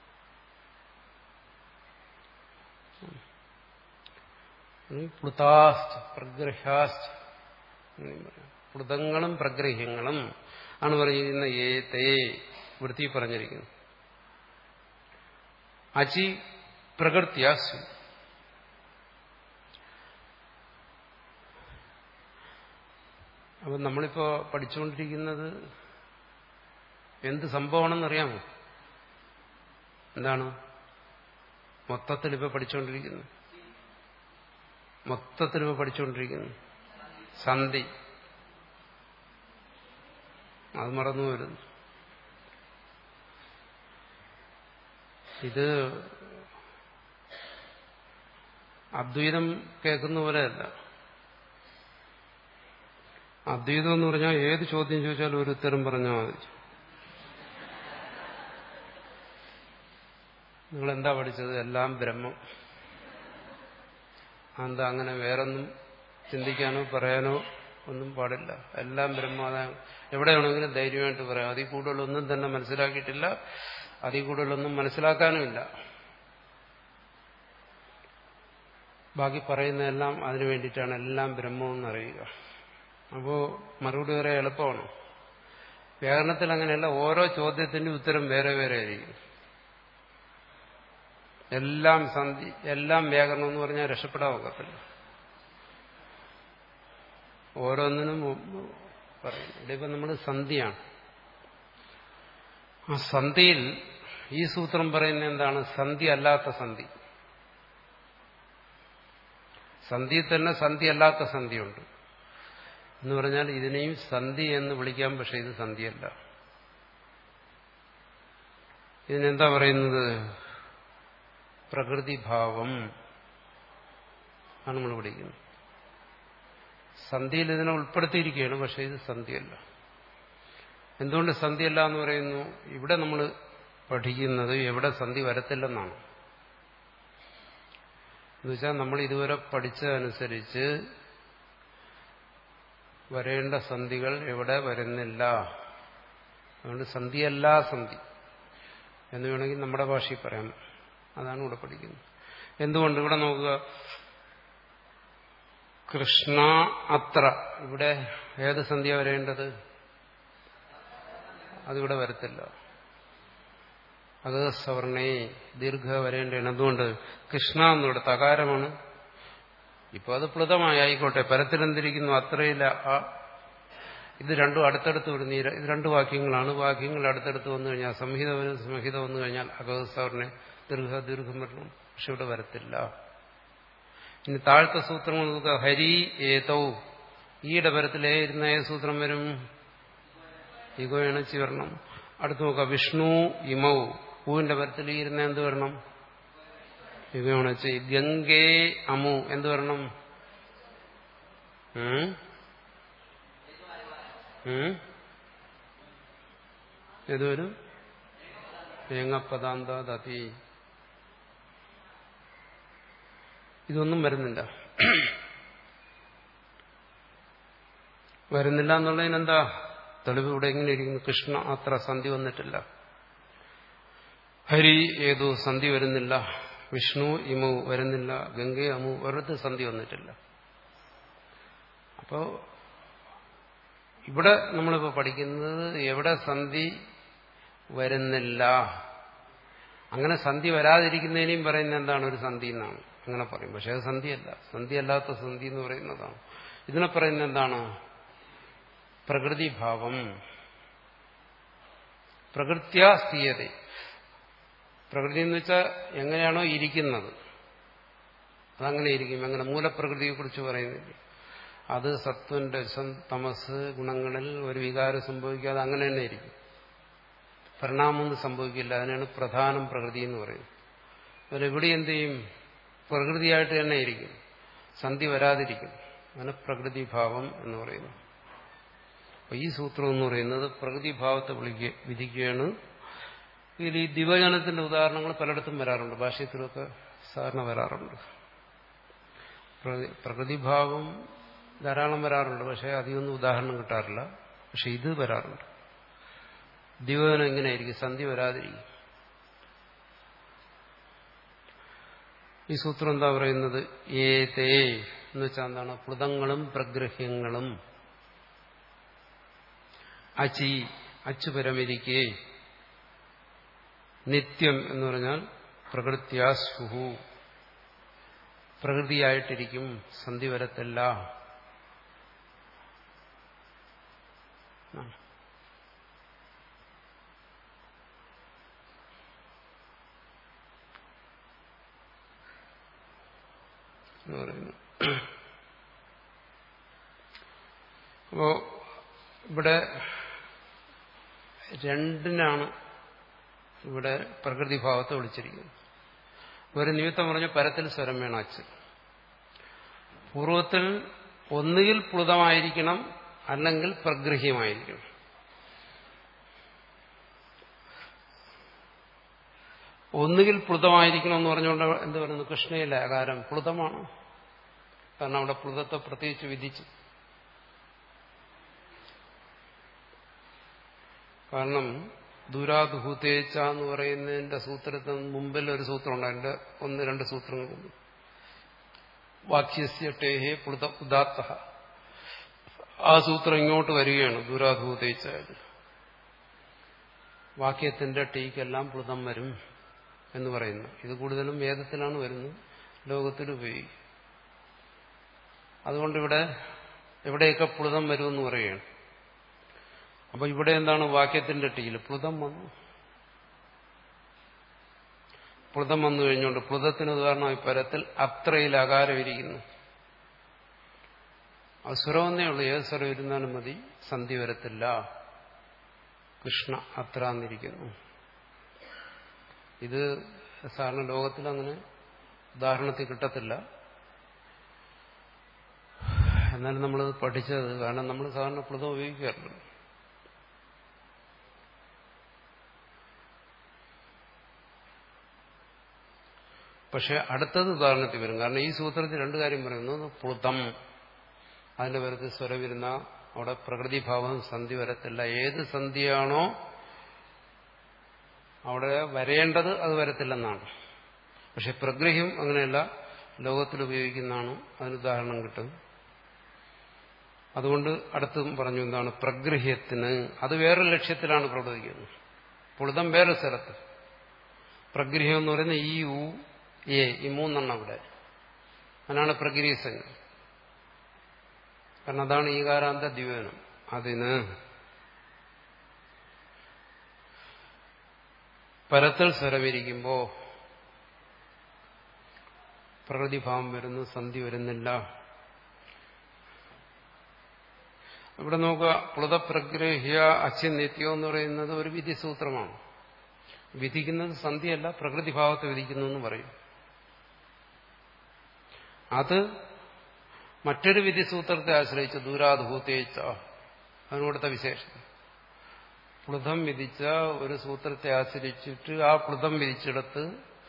പ്ലുതാശ്ച പ്രഗ്രഹ്യാശ്ച പ്ലുതങ്ങളും പ്രഗ്രഹ്യങ്ങളും ആണ് പറയുന്ന ഏതേ വൃത്തി പറഞ്ഞിരിക്കുന്നു അചി പ്രകൃത്യാസു അപ്പം നമ്മളിപ്പോ പഠിച്ചുകൊണ്ടിരിക്കുന്നത് എന്ത് സംഭവമാണെന്നറിയാമോ എന്താണ് മൊത്തത്തിൽ ഇപ്പൊ പഠിച്ചുകൊണ്ടിരിക്കുന്നത് മൊത്തത്തിൽ ഇപ്പൊ പഠിച്ചുകൊണ്ടിരിക്കുന്നു സന്ധി അത് മറന്നു വരുന്നു ഇത് അദ്വൈതം കേൾക്കുന്ന പോലെയല്ല അദ്വൈതം എന്ന് പറഞ്ഞാൽ ഏത് ചോദ്യം ചോദിച്ചാലും ഒരു ഉത്തരം പറഞ്ഞാൽ മതി നിങ്ങൾ എന്താ പഠിച്ചത് എല്ലാം ബ്രഹ്മം എന്താ അങ്ങനെ വേറൊന്നും ചിന്തിക്കാനോ പറയാനോ ഒന്നും പാടില്ല എല്ലാം ബ്രഹ്മാതാണ് എവിടെ വേണമെങ്കിലും ധൈര്യമായിട്ട് പറയാം അതിൽ കൂടുതലൊന്നും തന്നെ മനസ്സിലാക്കിയിട്ടില്ല അതിൽ കൂടുതലൊന്നും മനസ്സിലാക്കാനുമില്ല ബാക്കി പറയുന്നതെല്ലാം അതിനു വേണ്ടിയിട്ടാണ് എല്ലാം ബ്രഹ്മമെന്ന് അറിയുക അപ്പോൾ മറുപടി പറയാൻ എളുപ്പമാണ് വ്യാകരണത്തിൽ അങ്ങനെയല്ല ഓരോ ചോദ്യത്തിന്റെ ഉത്തരം വേറെ വേറെ ആയിരിക്കും എല്ലാം സന്ധി എല്ലാം വ്യാകരണം എന്ന് പറഞ്ഞാൽ രക്ഷപ്പെടാൻ ഒക്കത്തില്ല ഓരോന്നിനും പറയും ഇവിടെ ഇപ്പം നമ്മൾ സന്ധിയാണ് ആ സന്ധിയിൽ ഈ സൂത്രം പറയുന്ന എന്താണ് സന്ധി അല്ലാത്ത സന്ധി സന്ധിയിൽ തന്നെ സന്ധി അല്ലാത്ത സന്ധിയുണ്ട് എന്ന് പറഞ്ഞാൽ ഇതിനെയും സന്ധി എന്ന് വിളിക്കാം പക്ഷെ ഇത് സന്ധിയല്ല ഇതിനെന്താ പറയുന്നത് പ്രകൃതിഭാവം ആണ് നമ്മൾ വിളിക്കുന്നത് സന്ധിയിൽ ഇതിനെ ഉൾപ്പെടുത്തിയിരിക്കുകയാണ് പക്ഷെ ഇത് സന്ധിയല്ല എന്തുകൊണ്ട് സന്ധിയല്ല എന്ന് പറയുന്നു ഇവിടെ നമ്മൾ പഠിക്കുന്നത് എവിടെ സന്ധി വരത്തില്ലെന്നാണ് എന്നുവെച്ചാൽ നമ്മൾ ഇതുവരെ പഠിച്ചതനുസരിച്ച് വരേണ്ട സന്ധികൾ എവിടെ വരുന്നില്ല അതുകൊണ്ട് സന്ധിയല്ല സന്ധി എന്ന് വേണമെങ്കിൽ നമ്മുടെ ഭാഷയിൽ പറയാം അതാണ് ഇവിടെ പഠിക്കുന്നത് എന്തുകൊണ്ട് ഇവിടെ നോക്കുക കൃഷ്ണ അത്ര ഇവിടെ ഏത് സന്ധ്യ വരേണ്ടത് അതിവിടെ വരത്തില്ല അത് സവർണേ ദീർഘ വരേണ്ടതാണ് എന്തുകൊണ്ട് കൃഷ്ണ എന്നിവിടെ തകാരമാണ് ഇപ്പൊ അത് പ്ലുതമായി ആയിക്കോട്ടെ പരത്തിലെന്തിരിക്കുന്നു അത്രയില്ല ആ ഇത് രണ്ടും അടുത്തടുത്ത് വരുന്ന ഇത് രണ്ട് വാക്യങ്ങളാണ് വാക്യങ്ങൾ അടുത്തടുത്ത് വന്നു കഴിഞ്ഞാൽ സംഹിത വരും സംഹിത വന്നു കഴിഞ്ഞാൽ അഗസവർണെ ദീർഘ ദീർഘം വരണം പക്ഷെ ഇവിടെ വരത്തില്ല ഇനി താഴത്തെ സൂത്രങ്ങൾ നോക്കുക ഹരി ഏതൗ ഈ ഇടപരത്തിലേ ഇരുന്ന ഏത് സൂത്രം വരും ഇഗോ ഇണച്ചി വരണം അടുത്ത് നോക്കുക വിഷ്ണു ഇമൗ പൂവിന്റെ പരത്തിൽ ഇരുന്ന എന്ത് വരണം ഇഗോ ഇണച്ചി ഗംഗേ അമു എന്ത് വരണം ഏത് വരും തേങ്ങപ്പതാന്ത ദതി ഇതൊന്നും വരുന്നില്ല വരുന്നില്ല എന്നുള്ളതിനെന്താ തെളിവ് ഇവിടെ എങ്ങനെ ഇരിക്കുന്നു കൃഷ്ണ അത്ര സന്ധി വന്നിട്ടില്ല ഹരി ഏതോ സന്ധി വരുന്നില്ല വിഷ്ണു ഇമു വരുന്നില്ല ഗംഗെ അമു ഒരിടത്ത് സന്ധി വന്നിട്ടില്ല അപ്പോ ഇവിടെ നമ്മളിപ്പോൾ പഠിക്കുന്നത് എവിടെ സന്ധി വരുന്നില്ല അങ്ങനെ സന്ധി വരാതിരിക്കുന്നതിനെയും പറയുന്നത് എന്താണ് ഒരു സന്ധി എന്നാണ് അങ്ങനെ പറയും പക്ഷെ അത് സന്ധിയല്ല സന്ധിയല്ലാത്ത സന്ധി എന്ന് പറയുന്നതാണ് ഇതിനെ പറയുന്നത് എന്താണ് പ്രകൃതിഭാവം പ്രകൃത്യാ സ്ഥീയത പ്രകൃതി എന്ന് വെച്ചാൽ എങ്ങനെയാണോ ഇരിക്കുന്നത് അതങ്ങനെ ഇരിക്കും അങ്ങനെ മൂലപ്രകൃതിയെക്കുറിച്ച് പറയുന്നില്ല അത് സത്വം രസം തമസ് ഗുണങ്ങളിൽ ഒരു വികാരം സംഭവിക്കാതെ അങ്ങനെ തന്നെ ഇരിക്കും പരിണാമമൊന്നും സംഭവിക്കില്ല അതിനാണ് പ്രധാനം പ്രകൃതി എന്ന് പറയുന്നത് അതിലെവിടെ എന്ത് ചെയ്യും പ്രകൃതിയായിട്ട് തന്നെ ഇരിക്കും സന്ധി വരാതിരിക്കും അങ്ങനെ പ്രകൃതിഭാവം എന്ന് പറയുന്നു അപ്പൊ ഈ സൂത്രം എന്ന് പറയുന്നത് പ്രകൃതിഭാവത്തെ വിളിക്കുക വിധിക്കുകയാണ് ഇതിൽ ഈ ദിവചനത്തിന്റെ ഉദാഹരണങ്ങൾ പലയിടത്തും വരാറുണ്ട് ഭാഷ്യത്തിലൊക്കെ സാധാരണ വരാറുണ്ട് പ്രകൃതിഭാവം ധാരാളം വരാറുണ്ട് പക്ഷെ അധികമൊന്നും ഉദാഹരണം കിട്ടാറില്ല പക്ഷെ ഇത് വരാറുണ്ട് ദിവചനം എങ്ങനെയായിരിക്കും സന്ധി വരാതിരിക്കും ഈ സൂത്രം എന്താ പറയുന്നത് ഏതേ എന്ന് വെച്ചാൽ എന്താണ് പ്ലുതങ്ങളും പ്രഗ്രഹ്യങ്ങളും അചി അച്ചുപരമിരിക്കെ നിത്യം എന്ന് പറഞ്ഞാൽ പ്രകൃത്യാസ്ഫുഹു പ്രകൃതിയായിട്ടിരിക്കും സന്ധി വരത്തില്ല പറയുന്നു അപ്പോ ഇവിടെ രണ്ടിനാണ് ഇവിടെ പ്രകൃതിഭാവത്തെ വിളിച്ചിരിക്കുന്നത് ഒരു നിമിത്തം പറഞ്ഞ പരത്തിൽ സ്വരം വേണം അച്ച് പൂർവത്തിൽ ഒന്നുകിൽ പ്ലുതമായിരിക്കണം അല്ലെങ്കിൽ പ്രഗ്രഹ്യമായിരിക്കണം ഒന്നുകിൽ പ്ലുതമായിരിക്കണം എന്ന് പറഞ്ഞുകൊണ്ട് എന്ത് പറയുന്നു കൃഷ്ണയിലെ ആകാരം പ്ലുതമാണ് കാരണം അവിടെ പ്ലുതത്തെ പ്രത്യേകിച്ച് വിധിച്ചു കാരണം ദുരാദുഹൂതേച്ച എന്ന് പറയുന്നതിന്റെ സൂത്രത്തിന് മുമ്പിൽ ഒരു സൂത്രമുണ്ട് അതിന്റെ ഒന്ന് രണ്ട് സൂത്രങ്ങൾ വാക്യസ്യ ടേഹേ പ്ലുത ഉദാത്ത ആ സൂത്രം ഇങ്ങോട്ട് വരികയാണ് ദൂരാധൂതയിച്ചായത് വാക്യത്തിന്റെ ടീക്കെല്ലാം പ്ലുതം വരും എന്ന് പറയുന്നു ഇത് കൂടുതലും വേദത്തിലാണ് വരുന്നത് ലോകത്തിൽ ഉപയോഗിക്കും അതുകൊണ്ട് ഇവിടെ എവിടെയൊക്കെ പ്ലുതം വരുമെന്ന് പറയുകയാണ് അപ്പൊ ഇവിടെ എന്താണ് വാക്യത്തിന്റെ ടീയിൽ പ്ലുതം വന്നു പ്ലുതം വന്നു കഴിഞ്ഞുകൊണ്ട് പ്ലുതത്തിന് ഉദാഹരണമായി പരത്തിൽ അത്രയിൽ അകാരം ഇരിക്കുന്നു അത് സ്വരമെന്നേ ഉള്ളൂ ഏത് സ്വരം ഇരുന്നാലും മതി സന്ധി വരത്തില്ല കൃഷ്ണ അത്ര എന്നിരിക്കുന്നു ഇത് സാധാരണ ലോകത്തിൽ അങ്ങനെ ഉദാഹരണത്തിൽ കിട്ടത്തില്ല എന്നാലും നമ്മളത് പഠിച്ചത് കാരണം നമ്മൾ സാധാരണ പ്ലുതം ഉപയോഗിക്കാറില്ല പക്ഷെ അടുത്തത് ഉദാഹരണത്തിൽ വരും കാരണം ഈ സൂത്രത്തിൽ രണ്ടു കാര്യം പറയുന്നു പ്ലുതം അതിന്റെ പേരത്ത് സ്വരം വരുന്ന അവിടെ പ്രകൃതിഭാവം സന്ധി വരത്തില്ല ഏത് സന്ധിയാണോ അവിടെ വരേണ്ടത് അത് വരത്തില്ലെന്നാണ് പക്ഷെ പ്രഗ്രഹ്യം അങ്ങനെയല്ല ലോകത്തിൽ ഉപയോഗിക്കുന്നതാണ് അതിന് ഉദാഹരണം കിട്ടും അതുകൊണ്ട് അടുത്തും പറഞ്ഞു എന്താണ് പ്രഗ്രഹ്യത്തിന് അത് വേറൊരു ലക്ഷ്യത്തിലാണ് പ്രവർത്തിക്കുന്നത് പുളിതം വേറെ സ്ഥലത്ത് പ്രഗ്രഹ്യം എന്ന് പറയുന്നത് ഈ ഉ എ ഈ മൂന്നെണ്ണം അവിടെ അതിനാണ് പ്രഗ്രഹീസംഗം കാരണം അതാണ് ഈകാരാന്ത ദ്വിവേനം അതിന് പരത്തൽ സ്വരമിരിക്കുമ്പോ പ്രകൃതിഭാവം വരുന്നു സന്ധി വരുന്നില്ല ഇവിടെ നോക്കുക പ്ലുതപ്രഗ്രഹ്യ അച്ഛനിത്യം എന്ന് പറയുന്നത് ഒരു വിധിസൂത്രമാണ് വിധിക്കുന്നത് സന്ധിയല്ല പ്രകൃതിഭാവത്തെ വിധിക്കുന്നു എന്ന് പറയും അത് മറ്റൊരു വിധിസൂത്രത്തെ ആശ്രയിച്ച് ദൂരാധൂത്തേച്ച അതിനോടത്തെ വിശേഷം പ്ലുതം വിധിച്ച ഒരു സൂത്രത്തെ ആശ്രയിച്ചിട്ട് ആ പ്ലുതം വിധിച്ചിടത്ത്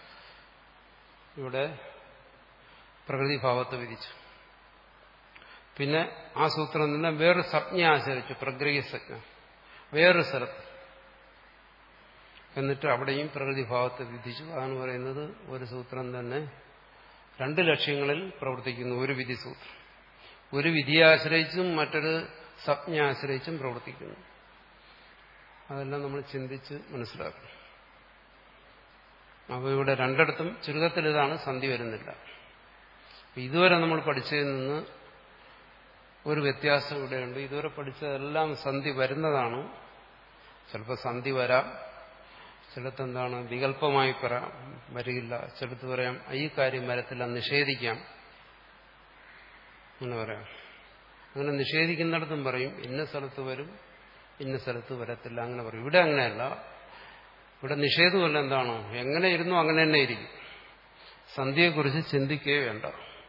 ഇവിടെ പ്രകൃതിഭാവത്തെ വിധിച്ചു പിന്നെ ആ സൂത്രം നിന്ന് വേറൊരു സംജ്ഞ ആശ്രയിച്ചു പ്രഗ്രഹീയ സംജ്ഞ വേറൊരു സ്ഥലത്ത് എന്നിട്ട് അവിടെയും പ്രകൃതിഭാവത്തെ വിധിച്ചു അതാണ് പറയുന്നത് ഒരു സൂത്രം തന്നെ രണ്ട് ലക്ഷ്യങ്ങളിൽ പ്രവർത്തിക്കുന്നു ഒരു വിധി സൂത്രം ഒരു വിധിയെ ആശ്രയിച്ചും മറ്റൊരു സംജ്ഞ ആശ്രയിച്ചും പ്രവർത്തിക്കുന്നു അതെല്ലാം നമ്മൾ ചിന്തിച്ച് മനസ്സിലാക്കണം അപ്പോൾ ഇവിടെ രണ്ടിടത്തും ചുരുക്കത്തിൽ ഇതാണ് സന്ധി വരുന്നില്ല ഇതുവരെ നമ്മൾ പഠിച്ചതിൽ നിന്ന് ഒരു വ്യത്യാസം ഇവിടെയുണ്ട് ഇതുവരെ പഠിച്ചതെല്ലാം സന്ധി വരുന്നതാണ് ചിലപ്പോൾ സന്ധി വരാം ചിലത്ത് എന്താണ് വികല്പമായി പറയാം വരികില്ല ചിലത്ത് പറയാം ഈ കാര്യം വരത്തില്ല നിഷേധിക്കാം അങ്ങനെ പറയാം അങ്ങനെ നിഷേധിക്കുന്നിടത്തും പറയും ഇന്ന സ്ഥലത്ത് വരും ഇന്ന സ്ഥലത്ത് വരത്തില്ല അങ്ങനെ പറയും ഇവിടെ അങ്ങനെയല്ല ഇവിടെ നിഷേധമല്ല എന്താണോ എങ്ങനെ ഇരുന്നു അങ്ങനെ തന്നെ ഇരിക്കും സന്ധ്യയെക്കുറിച്ച് ചിന്തിക്കുകയേ വേണ്ട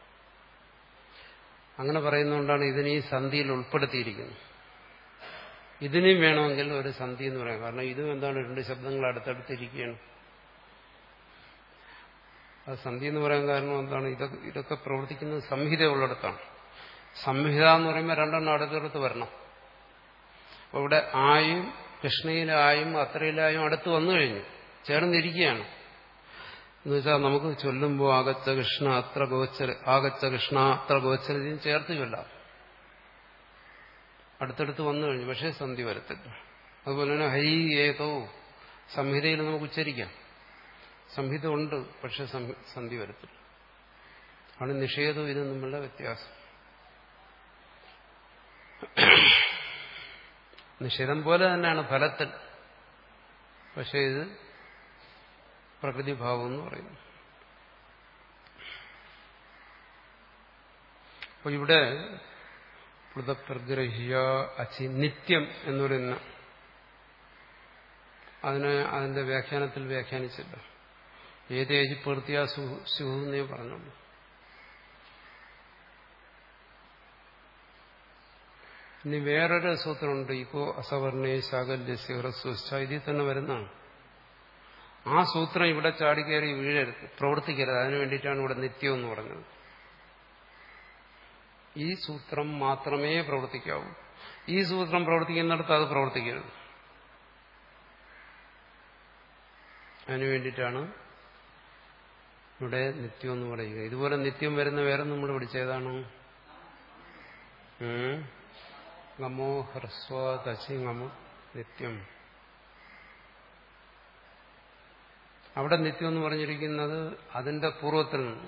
അങ്ങനെ പറയുന്നതുകൊണ്ടാണ് ഇതിനെ ഈ സന്ധിയിൽ ഉൾപ്പെടുത്തിയിരിക്കുന്നത് ഇതിനും വേണമെങ്കിൽ ഒരു സന്ധി എന്ന് പറയാം കാരണം ഇതും എന്താണ് രണ്ട് ശബ്ദങ്ങൾ അടുത്തടുത്തിരിക്കുകയാണ് അത് സന്ധി എന്ന് പറയാൻ കാരണം എന്താണ് ഇതൊക്കെ ഇതൊക്കെ പ്രവർത്തിക്കുന്നത് സംഹിത ഉള്ളിടത്താണ് സംഹിത എന്ന് പറയുമ്പോൾ രണ്ടെണ്ണം അടുത്തടുത്ത് വരണം അപ്പോൾ ഇവിടെ ആയും കൃഷ്ണയിലായും അത്രയിലായും അടുത്ത് വന്നു കഴിഞ്ഞു ചേർന്നിരിക്കുകയാണ് എന്നുവെച്ചാൽ നമുക്ക് ചൊല്ലുമ്പോൾ ആകച്ച കൃഷ്ണ അത്ര ഗോച്ചര ആകച്ച കൃഷ്ണ അത്ര ഗോച്ചരതയും ചേർത്ത് ചൊല്ലാം അടുത്തടുത്ത് വന്നു കഴിഞ്ഞു പക്ഷേ സന്ധി വരത്തില്ല അതുപോലെ തന്നെ ഹൈ ഏതോ സംഹിതയിൽ നമുക്ക് ഉച്ചരിക്കാം സംഹിത ഉണ്ട് പക്ഷെ സന്ധി വരത്തില്ല ആണ് നിഷേധവും ഇതും തമ്മിലുള്ള വ്യത്യാസം നിഷേധം പോലെ തന്നെയാണ് ഫലത്തിൽ പക്ഷെ ഇത് പ്രകൃതിഭാവം എന്ന് പറയുന്നു അപ്പൊ ഇവിടെ പ്ലുതപ്രഗ്രഹ്യ അച്ചി നിത്യം എന്ന് പറയുന്ന അതിനെ അതിന്റെ വ്യാഖ്യാനത്തിൽ വ്യാഖ്യാനിച്ചില്ല ഏതേജ് പൂർത്തിയാ സുഹു എന്നേ പറഞ്ഞുള്ളൂ ഇനി വേറൊരു സൂത്രമുണ്ട് ഇക്കോ അസവർണേ ശാകല്യസ്യ ഹ്രസ്വസ്ഥ ഇതിൽ തന്നെ വരുന്നതാണ് ആ സൂത്രം ഇവിടെ ചാടിക്കയറി വീഴരുത് പ്രവർത്തിക്കരുത് അതിനു വേണ്ടിയിട്ടാണ് ഇവിടെ നിത്യം എന്ന് പറഞ്ഞത് ഈ സൂത്രം മാത്രമേ പ്രവർത്തിക്കാവൂ ഈ സൂത്രം പ്രവർത്തിക്കുന്നിടത്ത് അത് പ്രവർത്തിക്കരുത് അതിനു വേണ്ടിയിട്ടാണ് ഇവിടെ നിത്യം എന്ന് പറയുക ഇതുപോലെ നിത്യം വരുന്ന വേറെ നമ്മൾ പഠിച്ചേതാണ് ഗമോ ഹ്രസ്വ തച്ചി ഗമോ നിത്യം അവിടെ നിത്യം എന്ന് പറഞ്ഞിരിക്കുന്നത് അതിന്റെ പൂർവ്വത്തിൽ നിന്ന്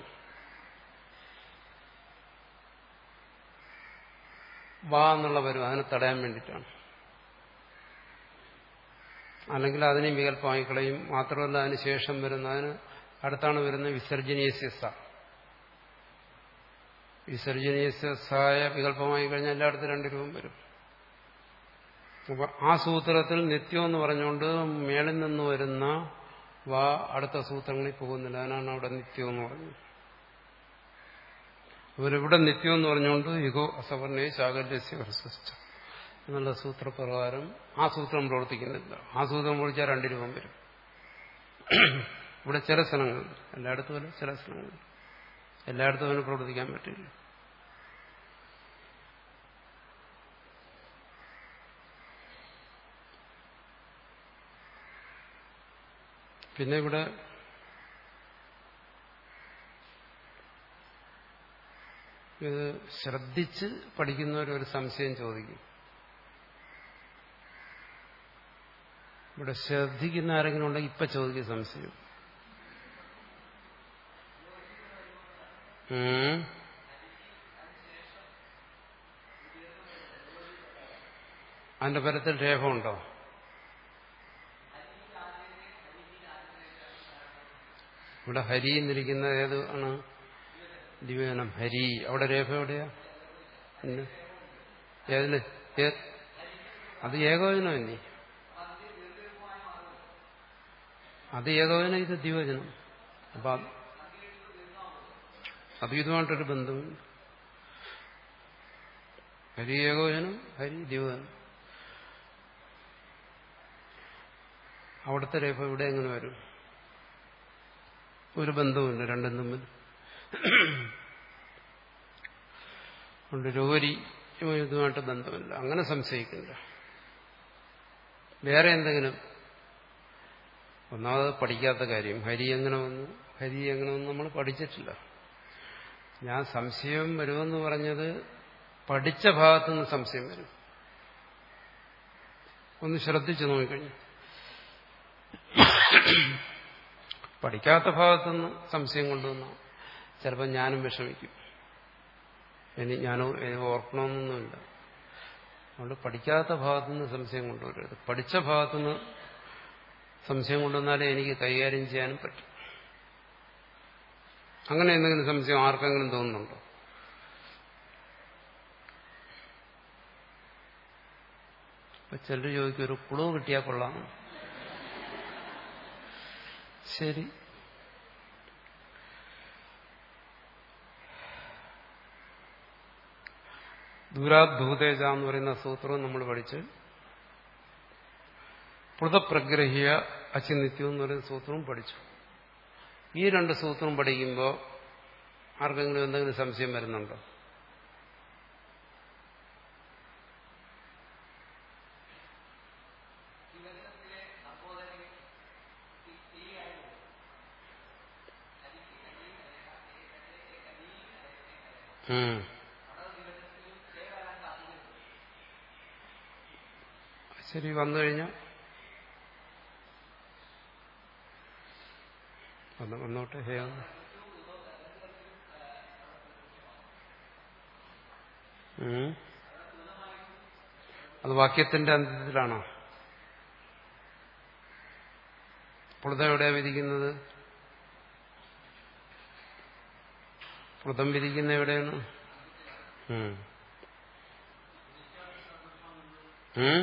വാ എന്നുള്ള വരും അതിനെ തടയാൻ വേണ്ടിയിട്ടാണ് അല്ലെങ്കിൽ അതിനെയും വികല്പമായി കളയും മാത്രമല്ല അതിന് ശേഷം വരുന്ന അതിന് അടുത്താണ് വരുന്ന വിസർജനീയസ്യസ വിസർജനീയസ്യസായ വികല്പമായി കഴിഞ്ഞാൽ എല്ലായിടത്തും രണ്ട് രൂപം വരും അപ്പൊ ആ സൂത്രത്തിൽ നിത്യം എന്ന് പറഞ്ഞുകൊണ്ട് മേളിൽ നിന്ന് വരുന്ന വാ അടുത്ത സൂത്രങ്ങളിൽ പോകുന്നില്ല അതിനാണ് അവിടെ നിത്യം എന്ന് പറഞ്ഞത് അവരിവിടെ നിത്യം എന്ന് പറഞ്ഞുകൊണ്ട് യുഗോ അസവർണേ ശാകല്യസ്യ പ്രശസ്ത എന്നുള്ള സൂത്രപ്രകാരം ആ സൂത്രം പ്രവർത്തിക്കുന്നില്ല ആ സൂത്രം പ്രവർത്തിച്ചാൽ രണ്ട് രൂപം വരും ഇവിടെ ചില സ്ഥലങ്ങൾ എല്ലായിടത്തും അല്ല ചില സ്ഥലങ്ങൾ എല്ലായിടത്തും അതിന് പ്രവർത്തിക്കാൻ പറ്റില്ല പിന്നെ ഇവിടെ ഇത് ശ്രദ്ധിച്ച് പഠിക്കുന്നവരൊരു സംശയം ചോദിക്കും ഇവിടെ ശ്രദ്ധിക്കുന്ന ആരെങ്കിലും ഉണ്ടെങ്കിൽ ഇപ്പൊ ചോദിക്കും സംശയം ഉം. അതിന്റെ പരത്തിൽ രേഖമുണ്ടോ ഇവിടെ ഹരി എന്നിരിക്കുന്ന ഏത് ആണ് ദിവ്യനം ഹരി അവിടെ രേഖ എവിടെയാ ഇന്ന് ഏതിന് ഏ- അത് ഏകോചനമല്ലേ അത് ഏകോചനം ഇത് ദിവചനം അപ്പൊ അത് അത് ഇതുമായിട്ടൊരു ബന്ധമുണ്ട് ഹരി ഏകോചനം ഹരി ദിവചനം അവിടുത്തെ രേഖ ഇവിടെ എങ്ങനെ വരും ഒരു ബന്ധവുമില്ല രണ്ടും തമ്മിൽ കൊണ്ട് രോരി ഇതുമായിട്ട് ബന്ധമില്ല അങ്ങനെ സംശയിക്കില്ല വേറെ എന്തെങ്കിലും ഒന്നാമത് പഠിക്കാത്ത കാര്യം ഹരി എങ്ങനെ വന്നു ഹരി എങ്ങനെ വന്നു നമ്മൾ പഠിച്ചിട്ടില്ല ഞാൻ സംശയം വരുമെന്ന് പറഞ്ഞത് പഠിച്ച ഭാഗത്തുനിന്ന് സംശയം വരും ഒന്ന് ശ്രദ്ധിച്ചു നോക്കിക്കഴിഞ്ഞു പഠിക്കാത്ത ഭാഗത്തുനിന്ന് സംശയം കൊണ്ടുവന്ന ചിലപ്പോൾ ഞാനും വിഷമിക്കും ഇനി ഞാൻ ഓർക്കണമെന്നൊന്നുമില്ല അതുകൊണ്ട് പഠിക്കാത്ത ഭാഗത്തുനിന്ന് സംശയം കൊണ്ടുവരരുത് പഠിച്ച ഭാഗത്തുനിന്ന് സംശയം കൊണ്ടുവന്നാലേ എനിക്ക് കൈകാര്യം ചെയ്യാനും പറ്റും അങ്ങനെ എന്തെങ്കിലും സംശയം ആർക്കെങ്കിലും തോന്നുന്നുണ്ടോ ഇപ്പൊ ചിലർ ചോദിക്കും ഒരു കുളവ് കിട്ടിയാൽ കൊള്ളാം ശരി ദൂരാദ്ഭൂതേജ എന്ന് പറയുന്ന സൂത്രവും നമ്മൾ പഠിച്ച് പൃഥപ്രഗ്രഹ്യ അചിനിത്യം എന്ന് പറയുന്ന സൂത്രവും പഠിച്ചു ഈ രണ്ട് സൂത്രവും പഠിക്കുമ്പോൾ ആർക്കെങ്കിലും എന്തെങ്കിലും സംശയം വരുന്നുണ്ടോ ഉം. ശരി വന്നു കഴിഞ്ഞാൽ വന്ന് വന്നോട്ടെ ഹേ വന്ന്. ഉം. അത് വാക്യത്തിന്റെ അന്ത്യത്തിലാണോ പുളുത എവിടെയാ വിധിക്കുന്നത് പുളുതം വിധിക്കുന്ന എവിടെയാണ് ഉം. ഉം?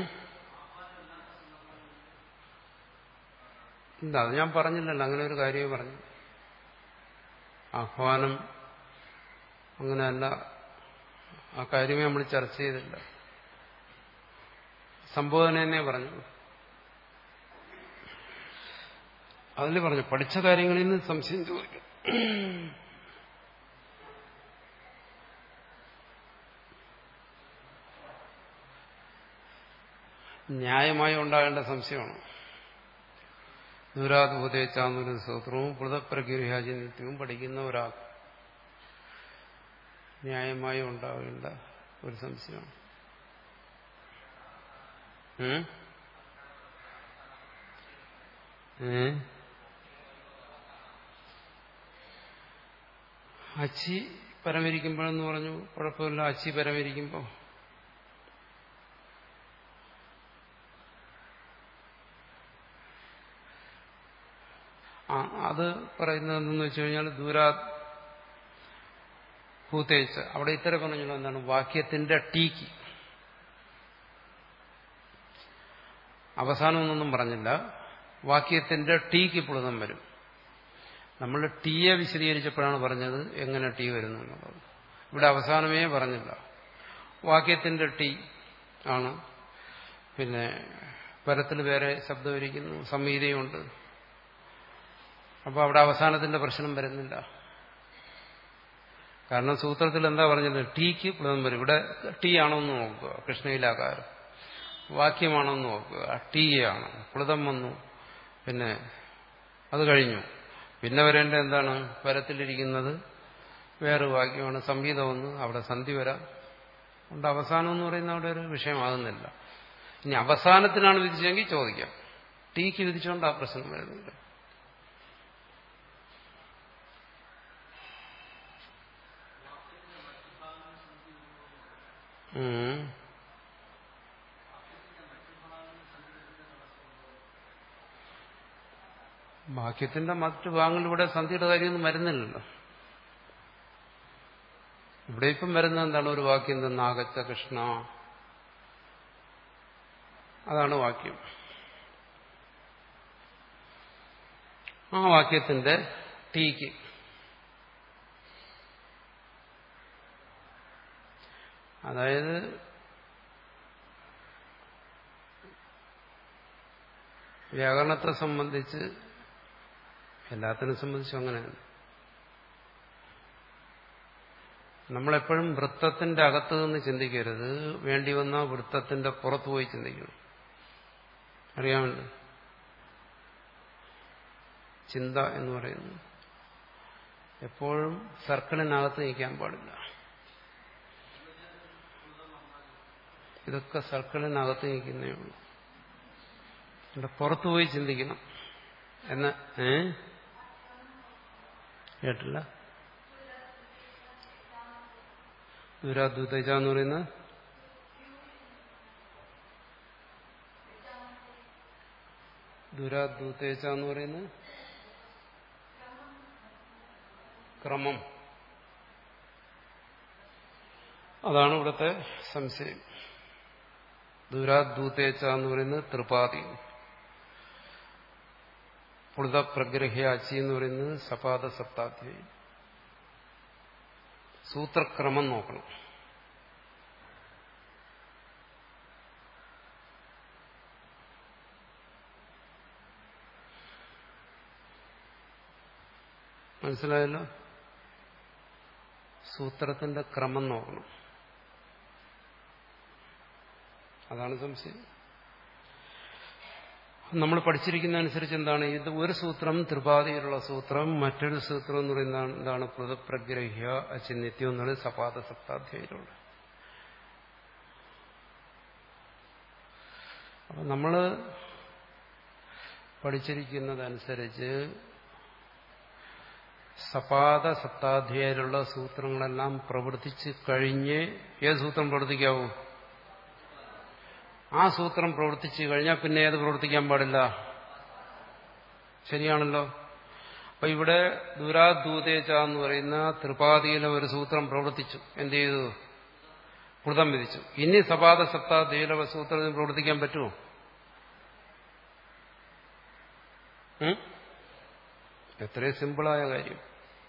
ഇല്ല അത് ഞാൻ പറഞ്ഞില്ലല്ലോ അങ്ങനെ ഒരു കാര്യമേ പറഞ്ഞു ആഹ്വാനം അങ്ങനെയല്ല ആ കാര്യമേ നമ്മൾ ചർച്ച ചെയ്തില്ല സംബോധന തന്നെ പറഞ്ഞു അതിൽ പറഞ്ഞു പഠിച്ച കാര്യങ്ങളിൽ നിന്ന് സംശയം ചോദിക്കും ന്യായമായി ഉണ്ടാകേണ്ട സംശയമാണ് ദൂരാതുപദേശാന്നൊരു സൂത്രവും പൃഥപ്രഗിരിഹാജി നിത്യവും പഠിക്കുന്ന ഒരാൾ ന്യായമായി ഉണ്ടാവേണ്ട ഒരു സംശയമാണ് ഉം? ഏ അച്ചി പരമിരിക്കുമ്പോഴെന്ന് പറഞ്ഞു കുഴപ്പമില്ല അച്ചി പരമിരിക്കുമ്പോൾ ആ അത് പറയുന്നത് എന്തെന്ന് വെച്ച് കഴിഞ്ഞാൽ ദൂരാ ഭൂതേച്ച് അവിടെ ഇത്തരം പറഞ്ഞല്ലോ എന്താണ് വാക്യത്തിന്റെ ടീക്ക് അവസാനമൊന്നും പറഞ്ഞില്ല വാക്യത്തിന്റെ ടീക്ക് പ്ലുതം വരും നമ്മൾ ടീയെ വിശദീകരിച്ചപ്പോഴാണ് പറഞ്ഞത് എങ്ങനെ ടീ വരുന്നു എന്നുള്ളത് ഇവിടെ അവസാനമേ പറഞ്ഞില്ല വാക്യത്തിന്റെ ടീ ആണ് പിന്നെ പരത്തിൽ വേറെ ശബ്ദമിരിക്കുന്നു സംഹിതയുണ്ട് അപ്പോൾ അവിടെ അവസാനത്തിന്റെ പ്രശ്നം വരുന്നില്ല കാരണം സൂത്രത്തിൽ എന്താ പറഞ്ഞത് ടീക്ക് പ്ലം വരും ഇവിടെ ടീ ആണോ എന്ന് നോക്കുക കൃഷ്ണയിലാകാരം വാക്യമാണോ എന്ന് നോക്കുക ടീ ആണ് പ്ലുതം വന്നു പിന്നെ അത് കഴിഞ്ഞു പിന്നെ വരേണ്ട എന്താണ് പരത്തിലിരിക്കുന്നത് വേറെ വാക്യമാണ് സംഗീത വന്നു അവിടെ സന്ധി വരാം അതുകൊണ്ട് അവസാനം എന്ന് പറയുന്ന അവിടെ ഒരു വിഷയമാകുന്നില്ല ഇനി അവസാനത്തിനാണ് വിധിച്ചെങ്കിൽ ചോദിക്കാം ടീക്ക് വിധിച്ചുകൊണ്ട് ആ പ്രശ്നം വരുന്നില്ല ഉം. വാക്യത്തിന്റെ മറ്റു ഭാഗങ്ങളിൽ ഇവിടെ സന്ധിയുടെ കാര്യമൊന്നും വരുന്നില്ലല്ലോ ഇവിടെ ഇപ്പം വരുന്ന എന്താണ് ഒരു വാക്യം തന്നെ ആഗച്ച കൃഷ്ണ അതാണ് വാക്യം ആ വാക്യത്തിന്റെ ടീക്ക് അതായത് വ്യാകരണത്തെ സംബന്ധിച്ച് എല്ലാത്തിനും സംബന്ധിച്ചും അങ്ങനെയാണ് നമ്മളെപ്പോഴും വൃത്തത്തിന്റെ അകത്ത് നിന്ന് ചിന്തിക്കരുത് വേണ്ടി വന്ന വൃത്തത്തിന്റെ പുറത്തു പോയി ചിന്തിക്കണം അറിയാമല്ലോ ചിന്ത എന്ന് പറയുന്നത് എപ്പോഴും സർക്കിളിനകത്ത് നിൽക്കാൻ പാടില്ല ഇതൊക്കെ സർക്കിളിനകത്ത് നിൽക്കുന്നേ ഉള്ളൂ ഇവിടെ പുറത്തു പോയി ചിന്തിക്കണം എന്ന് ഏ കേട്ടില്ല ദുരാദ്വൈത എന്ന് പറയുന്നത് ദുരാദ്വൈത എന്ന് പറയുന്നത് ക്രമം അതാണ് ഇവിടുത്തെ സംശയം ദുരാദ്വൈത എന്ന് പറയുന്നത് ത്രിപാതി പുളിത പ്രഗ്രഹ്യാച്ചി എന്ന് പറയുന്നത് സപാദ സപ്താധ്യായി സൂത്രക്രമം നോക്കണം മനസ്സിലായല്ലോ സൂത്രത്തിന്റെ ക്രമം നോക്കണം അതാണ് സംശയം നമ്മൾ പഠിച്ചിരിക്കുന്ന അനുസരിച്ച് എന്താണ് ഇത് ഒരു സൂത്രം ത്രിപാതിയിലുള്ള സൂത്രം മറ്റൊരു സൂത്രം എന്ന് പറയുന്നത് എന്താണ് പൃഥപ്രഗ്രഹ്യ അച്ചിനിത്യം എന്നുള്ളത് സപാദ സപ്താധ്യായിലുള്ള അപ്പൊ നമ്മള് പഠിച്ചിരിക്കുന്നതനുസരിച്ച് സപാദ സപ്താധ്യായിലുള്ള സൂത്രങ്ങളെല്ലാം പ്രവർത്തിച്ച് കഴിഞ്ഞ് ഏത് സൂത്രം പ്രവർത്തിക്കാവൂ ആ സൂത്രം പ്രവർത്തിച്ചു കഴിഞ്ഞാൽ പിന്നെ ഏത് പ്രവർത്തിക്കാൻ പാടില്ല ശരിയാണല്ലോ അപ്പൊ ഇവിടെ ദുരാദൂതേച്ച എന്ന് പറയുന്ന ത്രിപാതിയിലെ ഒരു സൂത്രം പ്രവർത്തിച്ചു എന്ത് ചെയ്തു കൃതം വിധിച്ചു ഇനി സപാദ സപ്താധ്യയിലെ സൂത്രത്തിന് പ്രവർത്തിക്കാൻ പറ്റുമോ ഉം? എത്രയും സിമ്പിളായ കാര്യം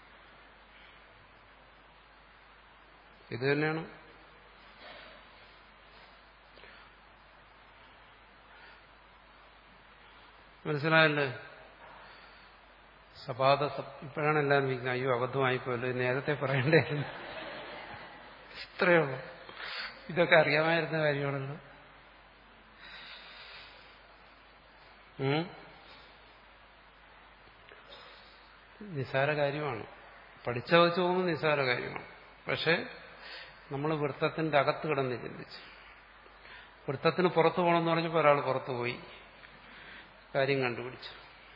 ഇത് തന്നെയാണ് മനസ്സിലായല്ലേ സപാദ ഇപ്പോഴാണ് എല്ലാവരും വിളിക്കുന്നത് അയ്യോ അബദ്ധമായിപ്പോയല്ലോ ഇത് നേരത്തെ പറയണ്ടായിരുന്നു ഇത്രയേ ഉള്ളൂ ഇതൊക്കെ അറിയാമായിരുന്ന കാര്യമാണല്ലോ ഉം? നിസ്സാര കാര്യമാണ് പഠിച്ച വെച്ച് പോകുമ്പോൾ നിസ്സാര കാര്യമാണ് പക്ഷെ നമ്മൾ വൃത്തത്തിന്റെ അകത്ത് കിടന്ന് ചിന്തിച്ചു വൃത്തത്തിന് പുറത്തു പോകണമെന്ന് പറഞ്ഞപ്പോൾ ഒരാൾ പുറത്തു പോയി കാര്യം കണ്ടുപിടിച്ചു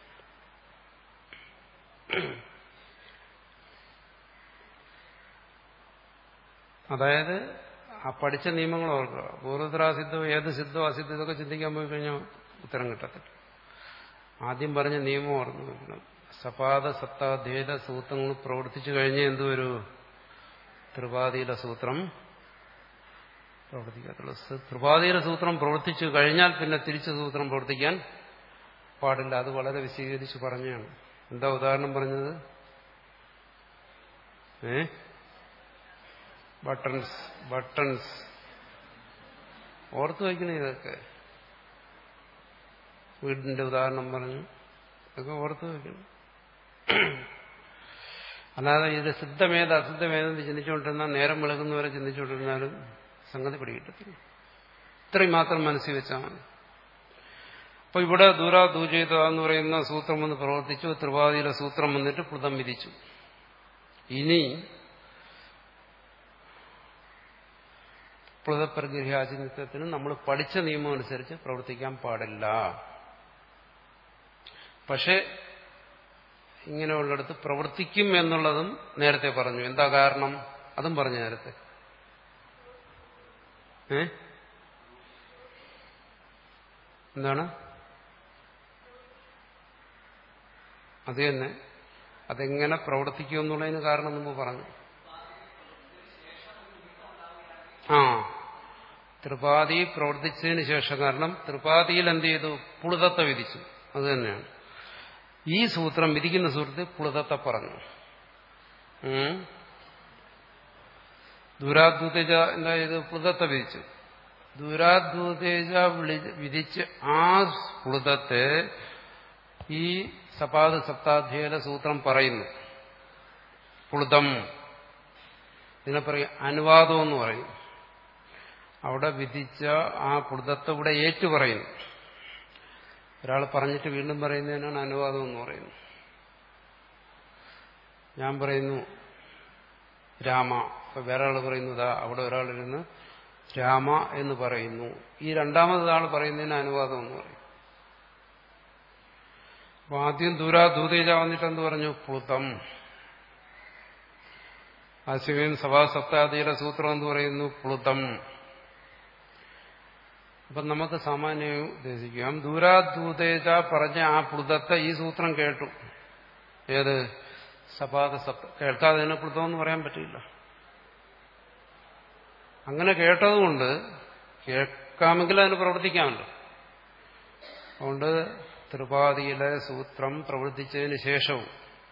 അതായത് ആ പഠിച്ച നിയമങ്ങൾ ഓർക്കുക പൂർവ്വത്രാസിദ്ധം ഏത് സിദ്ധോ അസിദ്ധോ ഇതൊക്കെ ചിന്തിക്കാൻ പോയി കഴിഞ്ഞാൽ ഉത്തരം കിട്ടത്തില്ല ആദ്യം പറഞ്ഞ നിയമം ഓർമ്മ വെക്കണം സപാദ സത്താധ്വേദ സൂത്രങ്ങൾ പ്രവർത്തിച്ചു കഴിഞ്ഞ് എന്തുവരൂ ത്രിപാതിയിലെ സൂത്രം പ്രവർത്തിക്കത്തുള്ളൂ ത്രിപാതിയിലെ സൂത്രം പ്രവർത്തിച്ചു കഴിഞ്ഞാൽ പിന്നെ തിരിച്ച് സൂത്രം പ്രവർത്തിക്കാൻ പാടില്ല അത് വളരെ വിശദീകരിച്ച് പറഞ്ഞാണ് എന്താ ഉദാഹരണം പറഞ്ഞത് ഏ ബട്ടൺസ് ബട്ടൺസ് ഓർത്തു വയ്ക്കണേ ഇതൊക്കെ വീടിന്റെ ഉദാഹരണം പറഞ്ഞു ഇതൊക്കെ ഓർത്തു വയ്ക്കണം അല്ലാതെ ഇത് സിദ്ധമേത അസിദ്ധമേതെന്ന് ചിന്തിച്ചുകൊണ്ടിരുന്നാൽ നേരം വിളകുന്നവരെ ചിന്തിച്ചുകൊണ്ടിരുന്നാലും സംഗതി പിടികിട്ടത്തില്ല ഇത്രയും മാത്രം മനസ്സിൽ വെച്ചാൽ മതി അപ്പൊ ഇവിടെ ദൂര ദൂചിത എന്ന് പറയുന്ന സൂത്രം വന്ന് പ്രവർത്തിച്ചു ത്രിപാതിയിലെ സൂത്രം വന്നിട്ട് പ്ലുതം വിധിച്ചു ഇനി പ്ലുതപ്രഗ്രഹാചിത്വത്തിന് നമ്മൾ പഠിച്ച നിയമം അനുസരിച്ച് പ്രവർത്തിക്കാൻ പാടില്ല പക്ഷെ ഇങ്ങനെയുള്ളിടത്ത് പ്രവർത്തിക്കും എന്നുള്ളതും നേരത്തെ പറഞ്ഞു എന്താ കാരണം അതും പറഞ്ഞു നേരത്തെ ഏ എന്താണ് അത് തന്നെ അതെങ്ങനെ പ്രവർത്തിക്കും എന്നുള്ളതിന് കാരണം മുമ്പ് പറഞ്ഞു ആ ത്രിപാതി പ്രവർത്തിച്ചതിന് ശേഷം കാരണം ത്രിപാതിയിൽ എന്ത് ചെയ്തു പുളുതത്തെ വിധിച്ചു അത് തന്നെയാണ് ഈ സൂത്രം വിധിക്കുന്ന സൂത്രത്തിൽ പുളുതത്തെ പറഞ്ഞു ദൂരാദ്ഭുതേജ എന്താ ചെയ്തു പുളുതത്തെ വിധിച്ചു ദൂരാദ്ഭുതേജ വിധിച്ച് ആ പുളുതത്തെ ഈ സപാദ സപ്താധ്യായ സൂത്രം പറയുന്നു പുളുതം ഇതിനെ പറയും അനുവാദം എന്ന് പറയും അവിടെ വിധിച്ച ആ പുളുതത്തെ ഇവിടെ ഏറ്റു പറയുന്നു ഒരാൾ പറഞ്ഞിട്ട് വീണ്ടും പറയുന്നതിനാണ് അനുവാദം എന്ന് പറയുന്നത് ഞാൻ പറയുന്നു രാമ ഇപ്പൊ വേറെ ആൾ പറയുന്നതാ അവിടെ ഒരാളിരുന്ന് രാമ എന്ന് പറയുന്നു ഈ രണ്ടാമത് ആൾ പറയുന്നതിന് അനുവാദം എന്ന് പറയും അപ്പൊ ആദ്യം ദൂരാ ദൂതേജ വന്നിട്ട് എന്ത് പറഞ്ഞു പ്ലുതം ആശയം സഭാസപ്താദിയുടെ സൂത്രം എന്ന് പറയുന്നു പ്ലുതം അപ്പം നമുക്ക് സാമാന്യം ഉദ്ദേശിക്കാം ദൂരാദൂതേജ പറഞ്ഞ ആ പ്ലുതത്തെ ഈ സൂത്രം കേട്ടു ഏത് സപാദ സപ്ത കേൾക്കാതെ തന്നെ പ്ലുതം എന്ന് പറയാൻ പറ്റില്ല അങ്ങനെ കേട്ടതുകൊണ്ട് കേൾക്കാമെങ്കിൽ അതിന് പ്രവർത്തിക്കാമല്ലോ അതുകൊണ്ട് ത്രിപാതിയിലെ സൂത്രം പ്രവർത്തിച്ചതിന് ശേഷവും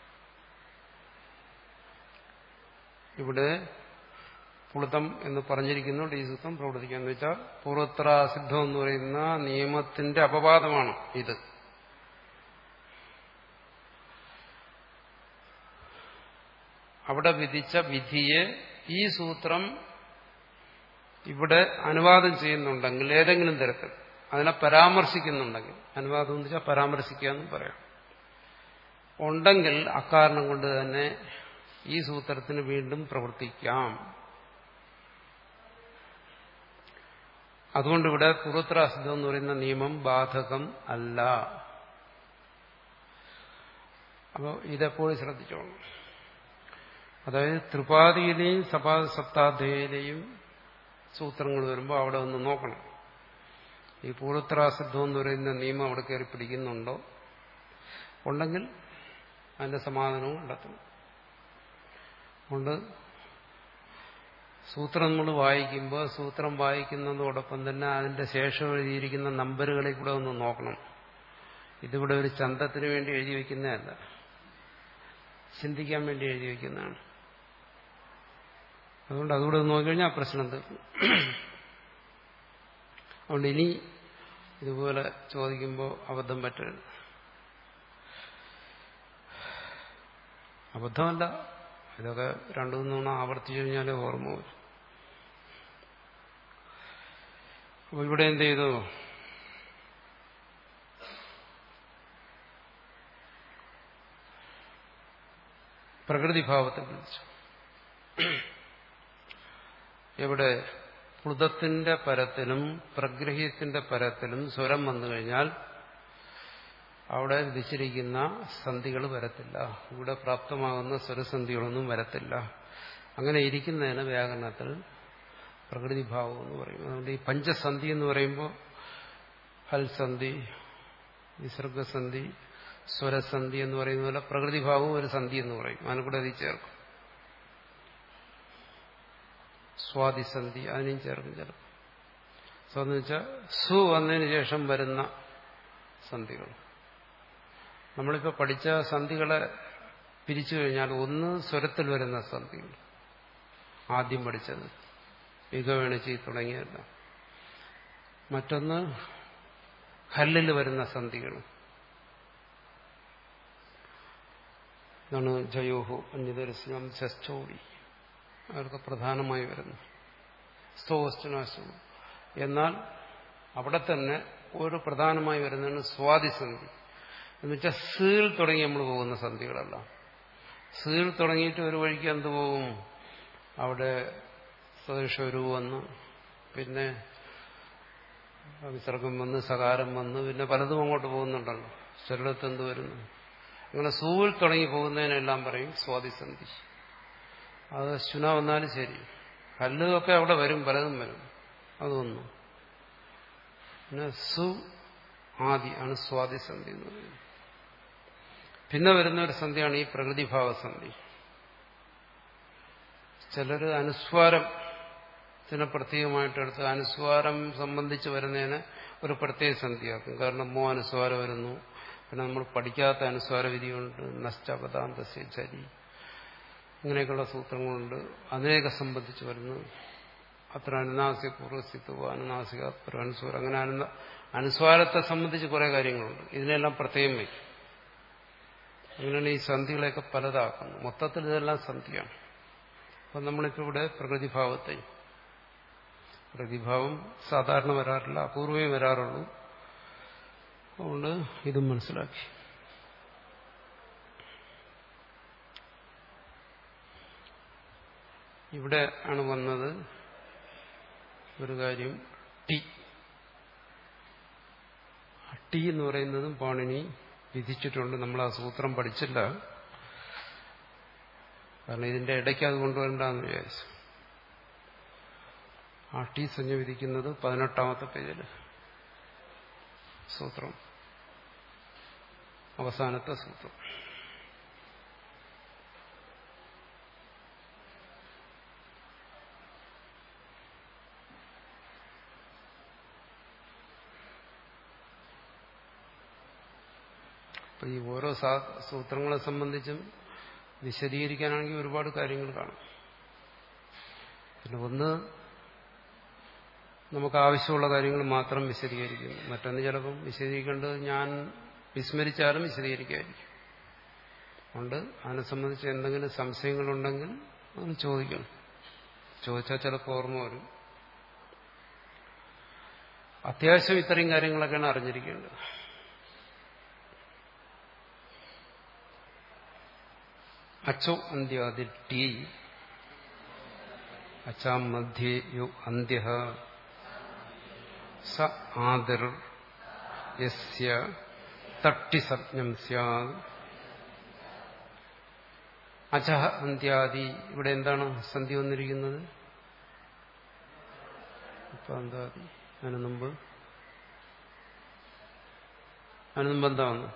ഇവിടെ പുളുതം എന്ന് പറഞ്ഞിരിക്കുന്നുണ്ട് ഈ സൂത്രം പ്രവർത്തിക്കാന്ന് വെച്ചാൽ പൂർവത്രാസിദ്ധം എന്ന് പറയുന്ന നിയമത്തിന്റെ അപവാദമാണ് ഇത് അവിടെ വിധിച്ച വിധിയെ ഈ സൂത്രം ഇവിടെ അനുവാദം ചെയ്യുന്നുണ്ടെങ്കിൽ ഏതെങ്കിലും തരത്തിൽ അതിനെ പരാമർശിക്കുന്നുണ്ടെങ്കിൽ അനുവാദം എന്ന് വെച്ചാൽ പരാമർശിക്കുക എന്നും പറയാം ഉണ്ടെങ്കിൽ അക്കാരണം കൊണ്ട് തന്നെ ഈ സൂത്രത്തിന് വീണ്ടും പ്രവർത്തിക്കാം അതുകൊണ്ട് ഇവിടെ പൂർവത്രാസിദ്ധം എന്ന് പറയുന്ന നിയമം ബാധകം അല്ല അപ്പോൾ ഇതെപ്പോഴും ശ്രദ്ധിച്ചോളൂ അതായത് ത്രിപാതിയിലെയും സപാദ സപ്താധ്യയിലെയും സൂത്രങ്ങൾ വരുമ്പോൾ അവിടെ ഒന്ന് നോക്കണം ഈ പൂർവത്രാസിദ്ധം എന്ന് പറയുന്ന നിയമം അവിടെ കയറി പിടിക്കുന്നുണ്ടോ ഉണ്ടെങ്കിൽ അതിന്റെ സമാധാനവും കണ്ടെത്തണം അതുകൊണ്ട് സൂത്രം നമ്മൾ വായിക്കുമ്പോൾ സൂത്രം വായിക്കുന്നതോടൊപ്പം തന്നെ അതിന്റെ ശേഷം എഴുതിയിരിക്കുന്ന നമ്പറുകളിൽ കൂടെ ഒന്ന് നോക്കണം ഇതിവിടെ ഒരു ചന്തത്തിന് വേണ്ടി എഴുതി വയ്ക്കുന്നതല്ല ചിന്തിക്കാൻ വേണ്ടി എഴുതി വയ്ക്കുന്നതാണ് അതുകൊണ്ട് അതുകൂടെ നോക്കിക്കഴിഞ്ഞാൽ ആ പ്രശ്നം തീർന്നു അതുകൊണ്ട് ഇനി ഇതുപോലെ ചോദിക്കുമ്പോൾ അബദ്ധം പറ്റരുത് അബദ്ധമല്ല ഇതൊക്കെ രണ്ടു മൂന്ന് തവണ ആവർത്തിച്ചു കഴിഞ്ഞാലേ ഓർമ്മ വരും അപ്പൊ ഇവിടെ എന്ത് ചെയ്തു പ്രകൃതിഭാവത്തെ വിളിച്ചു എവിടെ പ്ലുതത്തിന്റെ പരത്തിലും പ്രഗ്രഹീയത്തിന്റെ പരത്തിലും സ്വരം വന്നു കഴിഞ്ഞാൽ അവിടെ വിധിച്ചിരിക്കുന്ന സന്ധികൾ വരത്തില്ല ഇവിടെ പ്രാപ്തമാകുന്ന സ്വരസന്ധികളൊന്നും വരത്തില്ല അങ്ങനെ ഇരിക്കുന്നതിന് വ്യാകരണത്തിൽ പ്രകൃതിഭാവം എന്ന് പറയും അതുകൊണ്ട് ഈ പഞ്ചസന്ധി എന്ന് പറയുമ്പോൾ ഹൽസന്ധി വിസർഗസന്ധി സ്വരസന്ധി എന്ന് പറയുന്ന പോലെ പ്രകൃതിഭാവവും ഒരു സന്ധി എന്ന് പറയും അതിനെ കൂടെ അതിൽ ചേർക്കും സ്വാതിസന്ധി അതിനെയും ചേർക്കും ചിലപ്പോൾ സോ എന്ന് വെച്ചാൽ സു വന്നതിന് ശേഷം വരുന്ന സന്ധികൾ നമ്മളിപ്പോൾ പഠിച്ച സന്ധികളെ പിരിച്ചു കഴിഞ്ഞാൽ ഒന്ന് സ്വരത്തിൽ വരുന്ന സന്ധികൾ ആദ്യം പഠിച്ചത് മികവേണിച്ചി തുടങ്ങിയല്ല മറ്റൊന്ന് ഹല്ലിൽ വരുന്ന സന്ധികൾ ഇതാണ് ജയോഹു അന്യദർശനം ശസ്റ്റോടി അവർക്ക് പ്രധാനമായി വരുന്നു സ്തോസ്റ്റനാശം എന്നാൽ അവിടെ തന്നെ ഒരു പ്രധാനമായി വരുന്നതാണ് സ്വാതിസന്ധി എന്ന് വെച്ചാൽ സീൽ തുടങ്ങി നമ്മൾ പോകുന്ന സന്ധികളല്ല സീൽ തുടങ്ങിയിട്ട് ഒരു വഴിക്ക് എന്ത് പോകും അവിടെ സദൃശരു വന്ന് പിന്നെ വിസർഗം വന്ന് സകാരം വന്ന് പിന്നെ പലതും അങ്ങോട്ട് പോകുന്നുണ്ടല്ലോ ചിലടത്ത് എന്ത് വരുന്നു അങ്ങനെ സൂവിൽ തുടങ്ങി പോകുന്നതിനെല്ലാം പറയും സ്വാതിസന്ധി അത് ശുന വന്നാലും ശരി കല്ലുമൊക്കെ അവിടെ വരും പലതും വരും അതൊന്നും പിന്നെ സു ആദി ആണ് സ്വാതിസന്ധി എന്ന് പറയുന്നത് പിന്നെ വരുന്ന ഒരു സന്ധിയാണ് ഈ പ്രകൃതിഭാവസന്ധി ചിലർ അനുസ്വാരത്തിനെ പ്രത്യേകമായിട്ടെടുത്ത് അനുസ്വാരം സംബന്ധിച്ച് വരുന്നതിന് ഒരു പ്രത്യേക സന്ധിയാക്കും കാരണം മോ അനുസ്വാരം വരുന്നു പിന്നെ നമ്മൾ പഠിക്കാത്ത അനുസ്വാര വിധിയുണ്ട് നഷ്ടപദാന്തസ്യ ചരി ഇങ്ങനെയൊക്കെയുള്ള സൂത്രങ്ങളുണ്ട് അതിനെയൊക്കെ സംബന്ധിച്ച് വരുന്നു അത്ര അനുനാസിക പൂർവ്വസ്ഥിത്വ അനുനാസിക അനുസ്വാരം അങ്ങനെ അനു അനുസ്വാരത്തെ സംബന്ധിച്ച് കുറെ കാര്യങ്ങളുണ്ട് ഇതിനെല്ലാം പ്രത്യേകം വയ്ക്കും അങ്ങനെയാണ് ഈ സന്ധികളെയൊക്കെ പലതാക്കുന്നത് മൊത്തത്തിൽ ഇതെല്ലാം സന്ധിയാണ് അപ്പം നമ്മളിപ്പോൾ ഇവിടെ പ്രകൃതിഭാവത്തെ പ്രകൃതിഭാവം സാധാരണ വരാറില്ല അപൂർവമേ വരാറുള്ളൂ അതുകൊണ്ട് ഇതും മനസ്സിലാക്കി ഇവിടെ ആണ് വന്നത് ഒരു കാര്യം ടി ടി എന്ന് പറയുന്നതും പാണിനി വിധിച്ചിട്ടുണ്ട് നമ്മൾ ആ സൂത്രം പഠിച്ചില്ല കാരണം ഇതിന്റെ ഇടയ്ക്ക് അത് കൊണ്ടുവരണ്ടെന്ന് വിചാരിച്ചു ആ ടി സഞ്ജ വിധിക്കുന്നത് പതിനെട്ടാമത്തെ പേജിൽ സൂത്രം അവസാനത്തെ സൂത്രം അപ്പൊ ഈ ഓരോ സൂത്രങ്ങളെ സംബന്ധിച്ചും വിശദീകരിക്കാനാണെങ്കിൽ ഒരുപാട് കാര്യങ്ങൾ കാണും പിന്നെ ഒന്ന് നമുക്ക് ആവശ്യമുള്ള കാര്യങ്ങൾ മാത്രം വിശദീകരിക്കുന്നു മറ്റൊന്ന് ചിലപ്പം വിശദീകരിക്കേണ്ടത് ഞാൻ വിസ്മരിച്ചാലും വിശദീകരിക്കായിരിക്കും അതുകൊണ്ട് അതിനെ സംബന്ധിച്ച് എന്തെങ്കിലും സംശയങ്ങളുണ്ടെങ്കിൽ അത് ചോദിക്കണം ചോദിച്ചാൽ ചിലപ്പോൾ ഓർമ്മ വരും അത്യാവശ്യം ഇത്രയും കാര്യങ്ങളൊക്കെയാണ് അറിഞ്ഞിരിക്കേണ്ടത് അച്ചോ അന്ത്യാദി ടി അച്ചാം മധ്യേ യോ അന്ത്യ സ ആദിർ യസ്യ തട്ടിസജ്ഞം സ്യാത് അചഹ അന്ത്യാദി ഇവിടെ എന്താണ് സന്ധി വന്നിരിക്കുന്നത് ഇപ്പൊ അന്താദി അതിനു മുമ്പ് അതിനു മുമ്പ് എന്താ വന്നു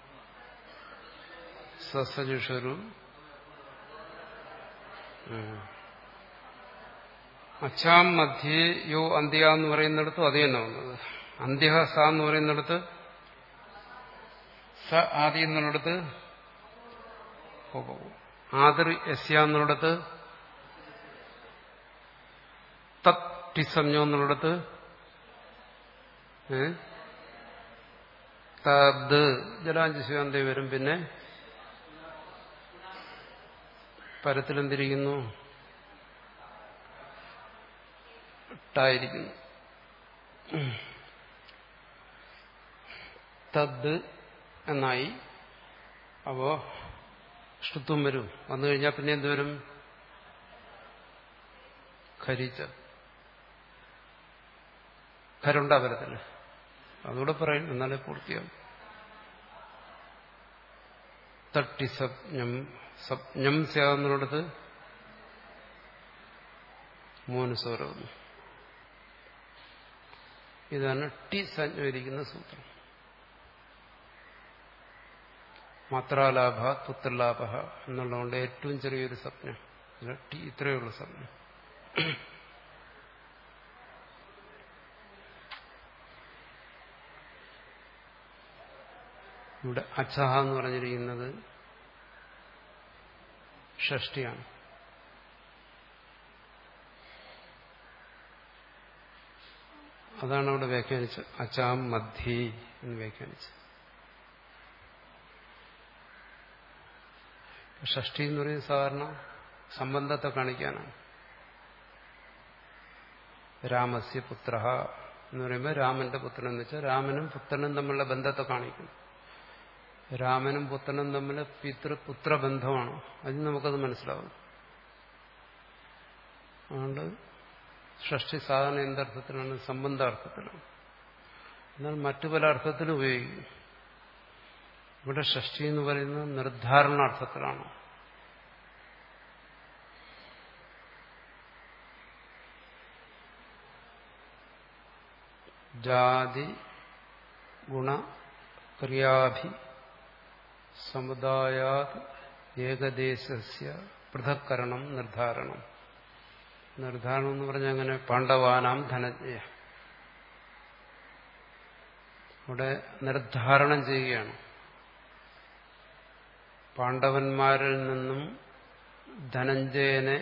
സസജുഷരു അച്ചാം മധ്യേ യോ അന്ത്യ എന്ന് പറയുന്നിടത്ത് അത് തന്നെ വന്നത് അന്ത്യ സ എന്ന് പറയുന്നിടത്ത് സ ആദി എന്നുള്ളിടത്ത് ആദിർ യസ്യ എന്നുള്ളിടത്ത് തത് ടിസംഞ്ഞോ എന്നുള്ളിടത്ത് തത് ജലാഞ്ചുശാന്തി വരും പിന്നെ പരത്തിലെന്തിരിക്കുന്നു ട്ടായിരിക്കുന്നു തദ് എന്നായി അപ്പോ ഷ്ടുത്വം വരും വന്നു കഴിഞ്ഞാൽ പിന്നെ എന്തുവരും ഖരിച്ച ഖരുണ്ടാ വരത്തില്ല അതുകൂടെ പറയും എന്നാലേ പൂർത്തിയാവും തട്ടി സപ്ഞം സപ്ഞം സ്യാകുന്നിടത്ത് മൂന്ന് സ്വരം ഇതാണ് ടി സഞ്ജരിക്കുന്ന സൂത്രം മാത്രാലാഭ പുത്രലാഭ എന്നുള്ളതുകൊണ്ട് ഏറ്റവും ചെറിയൊരു സ്വപ്നം ടി ഇത്രയുള്ള സ്വപ്നം ഇവിടെ അച്ഛഹ എന്ന് പറഞ്ഞിരിക്കുന്നത് ഷഷ്ടിയാണ് അതാണ് അവിടെ വ്യാഖ്യാനിച്ചത് അച്ചാം മധ്യേ എന്ന് വ്യാഖ്യാനിച്ചത് ഷഷ്ടി എന്ന് പറയുന്നത് സാധാരണ സംബന്ധത്തെ കാണിക്കാനാണ് രാമസ്യ പുത്ര എന്ന് പറയുമ്പോൾ രാമന്റെ പുത്രൻ എന്ന് വെച്ചാൽ രാമനും പുത്രനും തമ്മിലുള്ള ബന്ധത്തെ കാണിക്കുന്നു രാമനും പുത്രനും തമ്മിൽ പിതൃപുത്ര ബന്ധമാണ് അതിന് നമുക്കത് മനസ്സിലാവും അതുകൊണ്ട് ഷഷ്ടി സാധാരണ എന്തർത്ഥത്തിലാണ് സംബന്ധാർത്ഥത്തിലാണ് എന്നാൽ മറ്റു പല അർത്ഥത്തിലും ഉപയോഗിക്കും ഇവിടെ ഷഷ്ടി എന്ന് പറയുന്നത് നിർദ്ധാരണാർത്ഥത്തിലാണ് ജാതി ഗുണ ക്രിയാഭി സമുദായാത് ഏകദേശസ്യ പൃഥക്കരണം നിർദ്ധാരണം നിർദ്ധാരണം എന്ന് പറഞ്ഞാൽ അങ്ങനെ പാണ്ഡവാനാം ധനജ്ഞയ ഇവിടെ നിർദ്ധാരണം ചെയ്യുകയാണ് പാണ്ഡവന്മാരിൽ നിന്നും ധനഞ്ജയനെ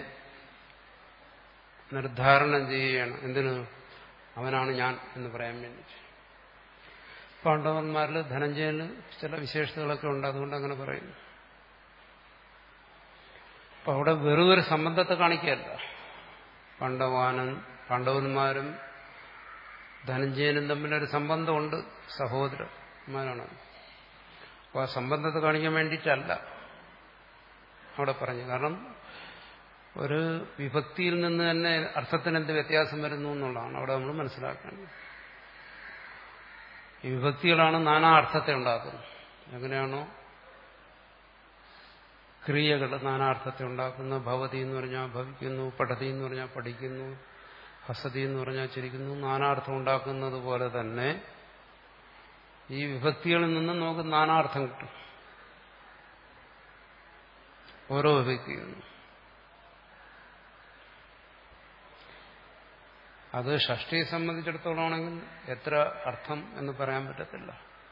നിർദ്ധാരണം ചെയ്യുകയാണ് എന്തിനു അവനാണ് ഞാൻ എന്ന് പറയാൻ വേണ്ടി പാണ്ഡവന്മാരിൽ ധനഞ്ജയന് ചില വിശേഷതകളൊക്കെ ഉണ്ട് അതുകൊണ്ട് അങ്ങനെ പറയുന്നു അപ്പൊ അവിടെ വെറും ഒരു സംബന്ധത്തെ കാണിക്കുകയല്ല പാണ്ഡവാനൻ പാണ്ഡവന്മാരും ധനഞ്ജയനും തമ്മിലൊരു സംബന്ധമുണ്ട് സഹോദരന്മാരാണ് അപ്പോൾ ആ സംബന്ധത്തെ കാണിക്കാൻ വേണ്ടിയിട്ടല്ല അവിടെ പറഞ്ഞു കാരണം ഒരു വിഭക്തിയിൽ നിന്ന് തന്നെ അർത്ഥത്തിന് എന്ത് വ്യത്യാസം വരുന്നു എന്നുള്ളതാണ് അവിടെ നമ്മൾ മനസ്സിലാക്കേണ്ടത് ഈ വിഭക്തികളാണ് നാനാ അർത്ഥത്തെ ഉണ്ടാക്കുന്നത് എങ്ങനെയാണോ ക്രിയകൾ നാനാർത്ഥത്തെ ഉണ്ടാക്കുന്ന ഭവതി എന്ന് പറഞ്ഞാൽ ഭവിക്കുന്നു പഠതി എന്ന് പറഞ്ഞാൽ പഠിക്കുന്നു ഹസതി എന്ന് പറഞ്ഞാൽ ചിരിക്കുന്നു നാനാർത്ഥം ഉണ്ടാക്കുന്നത് പോലെ തന്നെ ഈ വിഭക്തികളിൽ നിന്നും നമുക്ക് നാനാർത്ഥം കിട്ടും ഓരോ വിഭക്തിയിൽ നിന്നും അത് ഷഷ്ടിയെ സംബന്ധിച്ചിടത്തോളമാണെങ്കിൽ എത്ര അർത്ഥം എന്ന് പറയാൻ പറ്റത്തില്ല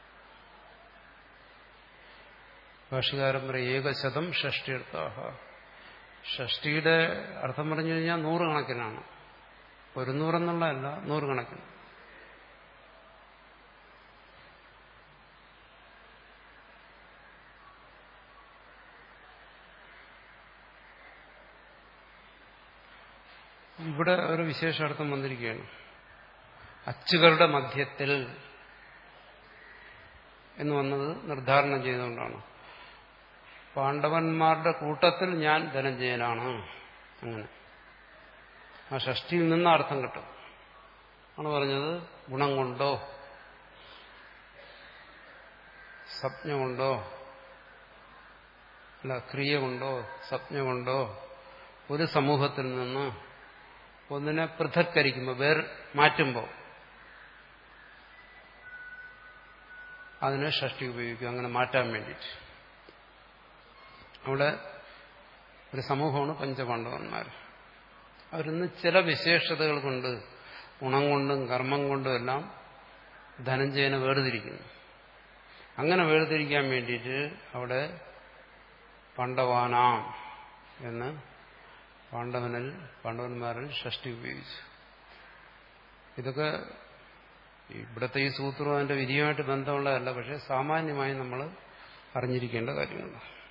ഭാഷകാരൻ പറയും ഏകശതം ഷഷ്ടിയെടുത്താഹ ഷഷ്ടിയുടെ അർത്ഥം പറഞ്ഞു കഴിഞ്ഞാൽ നൂറുകണക്കിനാണ് ഒരു നൂറെന്നുള്ളതല്ല നൂറുകണക്കിന് ഇവിടെ ഒരു വിശേഷാർത്ഥം വന്നിരിക്കുകയാണ് അച്ചുകളുടെ മധ്യത്തിൽ എന്ന് വന്നത് നിർദ്ധാരണം ചെയ്തുകൊണ്ടാണ് പാണ്ഡവന്മാരുടെ കൂട്ടത്തിൽ ഞാൻ ധനഞ്ജയനാണ് അങ്ങനെ ആ ഷഷ്ടിയിൽ നിന്ന് അർത്ഥം കിട്ടും ആണ് പറഞ്ഞത് ഗുണം കൊണ്ടോ സ്വപ്നം കൊണ്ടോ അല്ല ക്രിയ കൊണ്ടോ സ്വപ്നം കൊണ്ടോ ഒരു സമൂഹത്തിൽ നിന്ന് ഒന്നിനെ പൃഥക്കരിക്കുമ്പോൾ വേർ മാറ്റുമ്പോൾ അതിനെ ഷഷ്ടി ഉപയോഗിക്കും അങ്ങനെ മാറ്റാൻ വേണ്ടിയിട്ട് അവിടെ ഒരു സമൂഹമാണ് പഞ്ചപാണ്ഡവന്മാർ അവരിന്ന് ചില വിശേഷതകൾ കൊണ്ട് ഗുണം കൊണ്ടും കർമ്മം കൊണ്ടും എല്ലാം ധനഞ്ജയനെ വേർതിരിക്കുന്നു അങ്ങനെ വേർതിരിക്കാൻ വേണ്ടിയിട്ട് അവിടെ പണ്ഡവാനാം എന്ന് പാണ്ഡവനിൽ പാണ്ഡവന്മാരിൽ ഷഷ്ടി ഉപയോഗിച്ചു ഇതൊക്കെ ഇവിടുത്തെ ഈ സൂത്രവും അതിന്റെ വിധിയുമായിട്ട് ബന്ധമുള്ളതല്ല പക്ഷെ സാമാന്യമായി നമ്മൾ അറിഞ്ഞിരിക്കേണ്ട കാര്യങ്ങളാണ്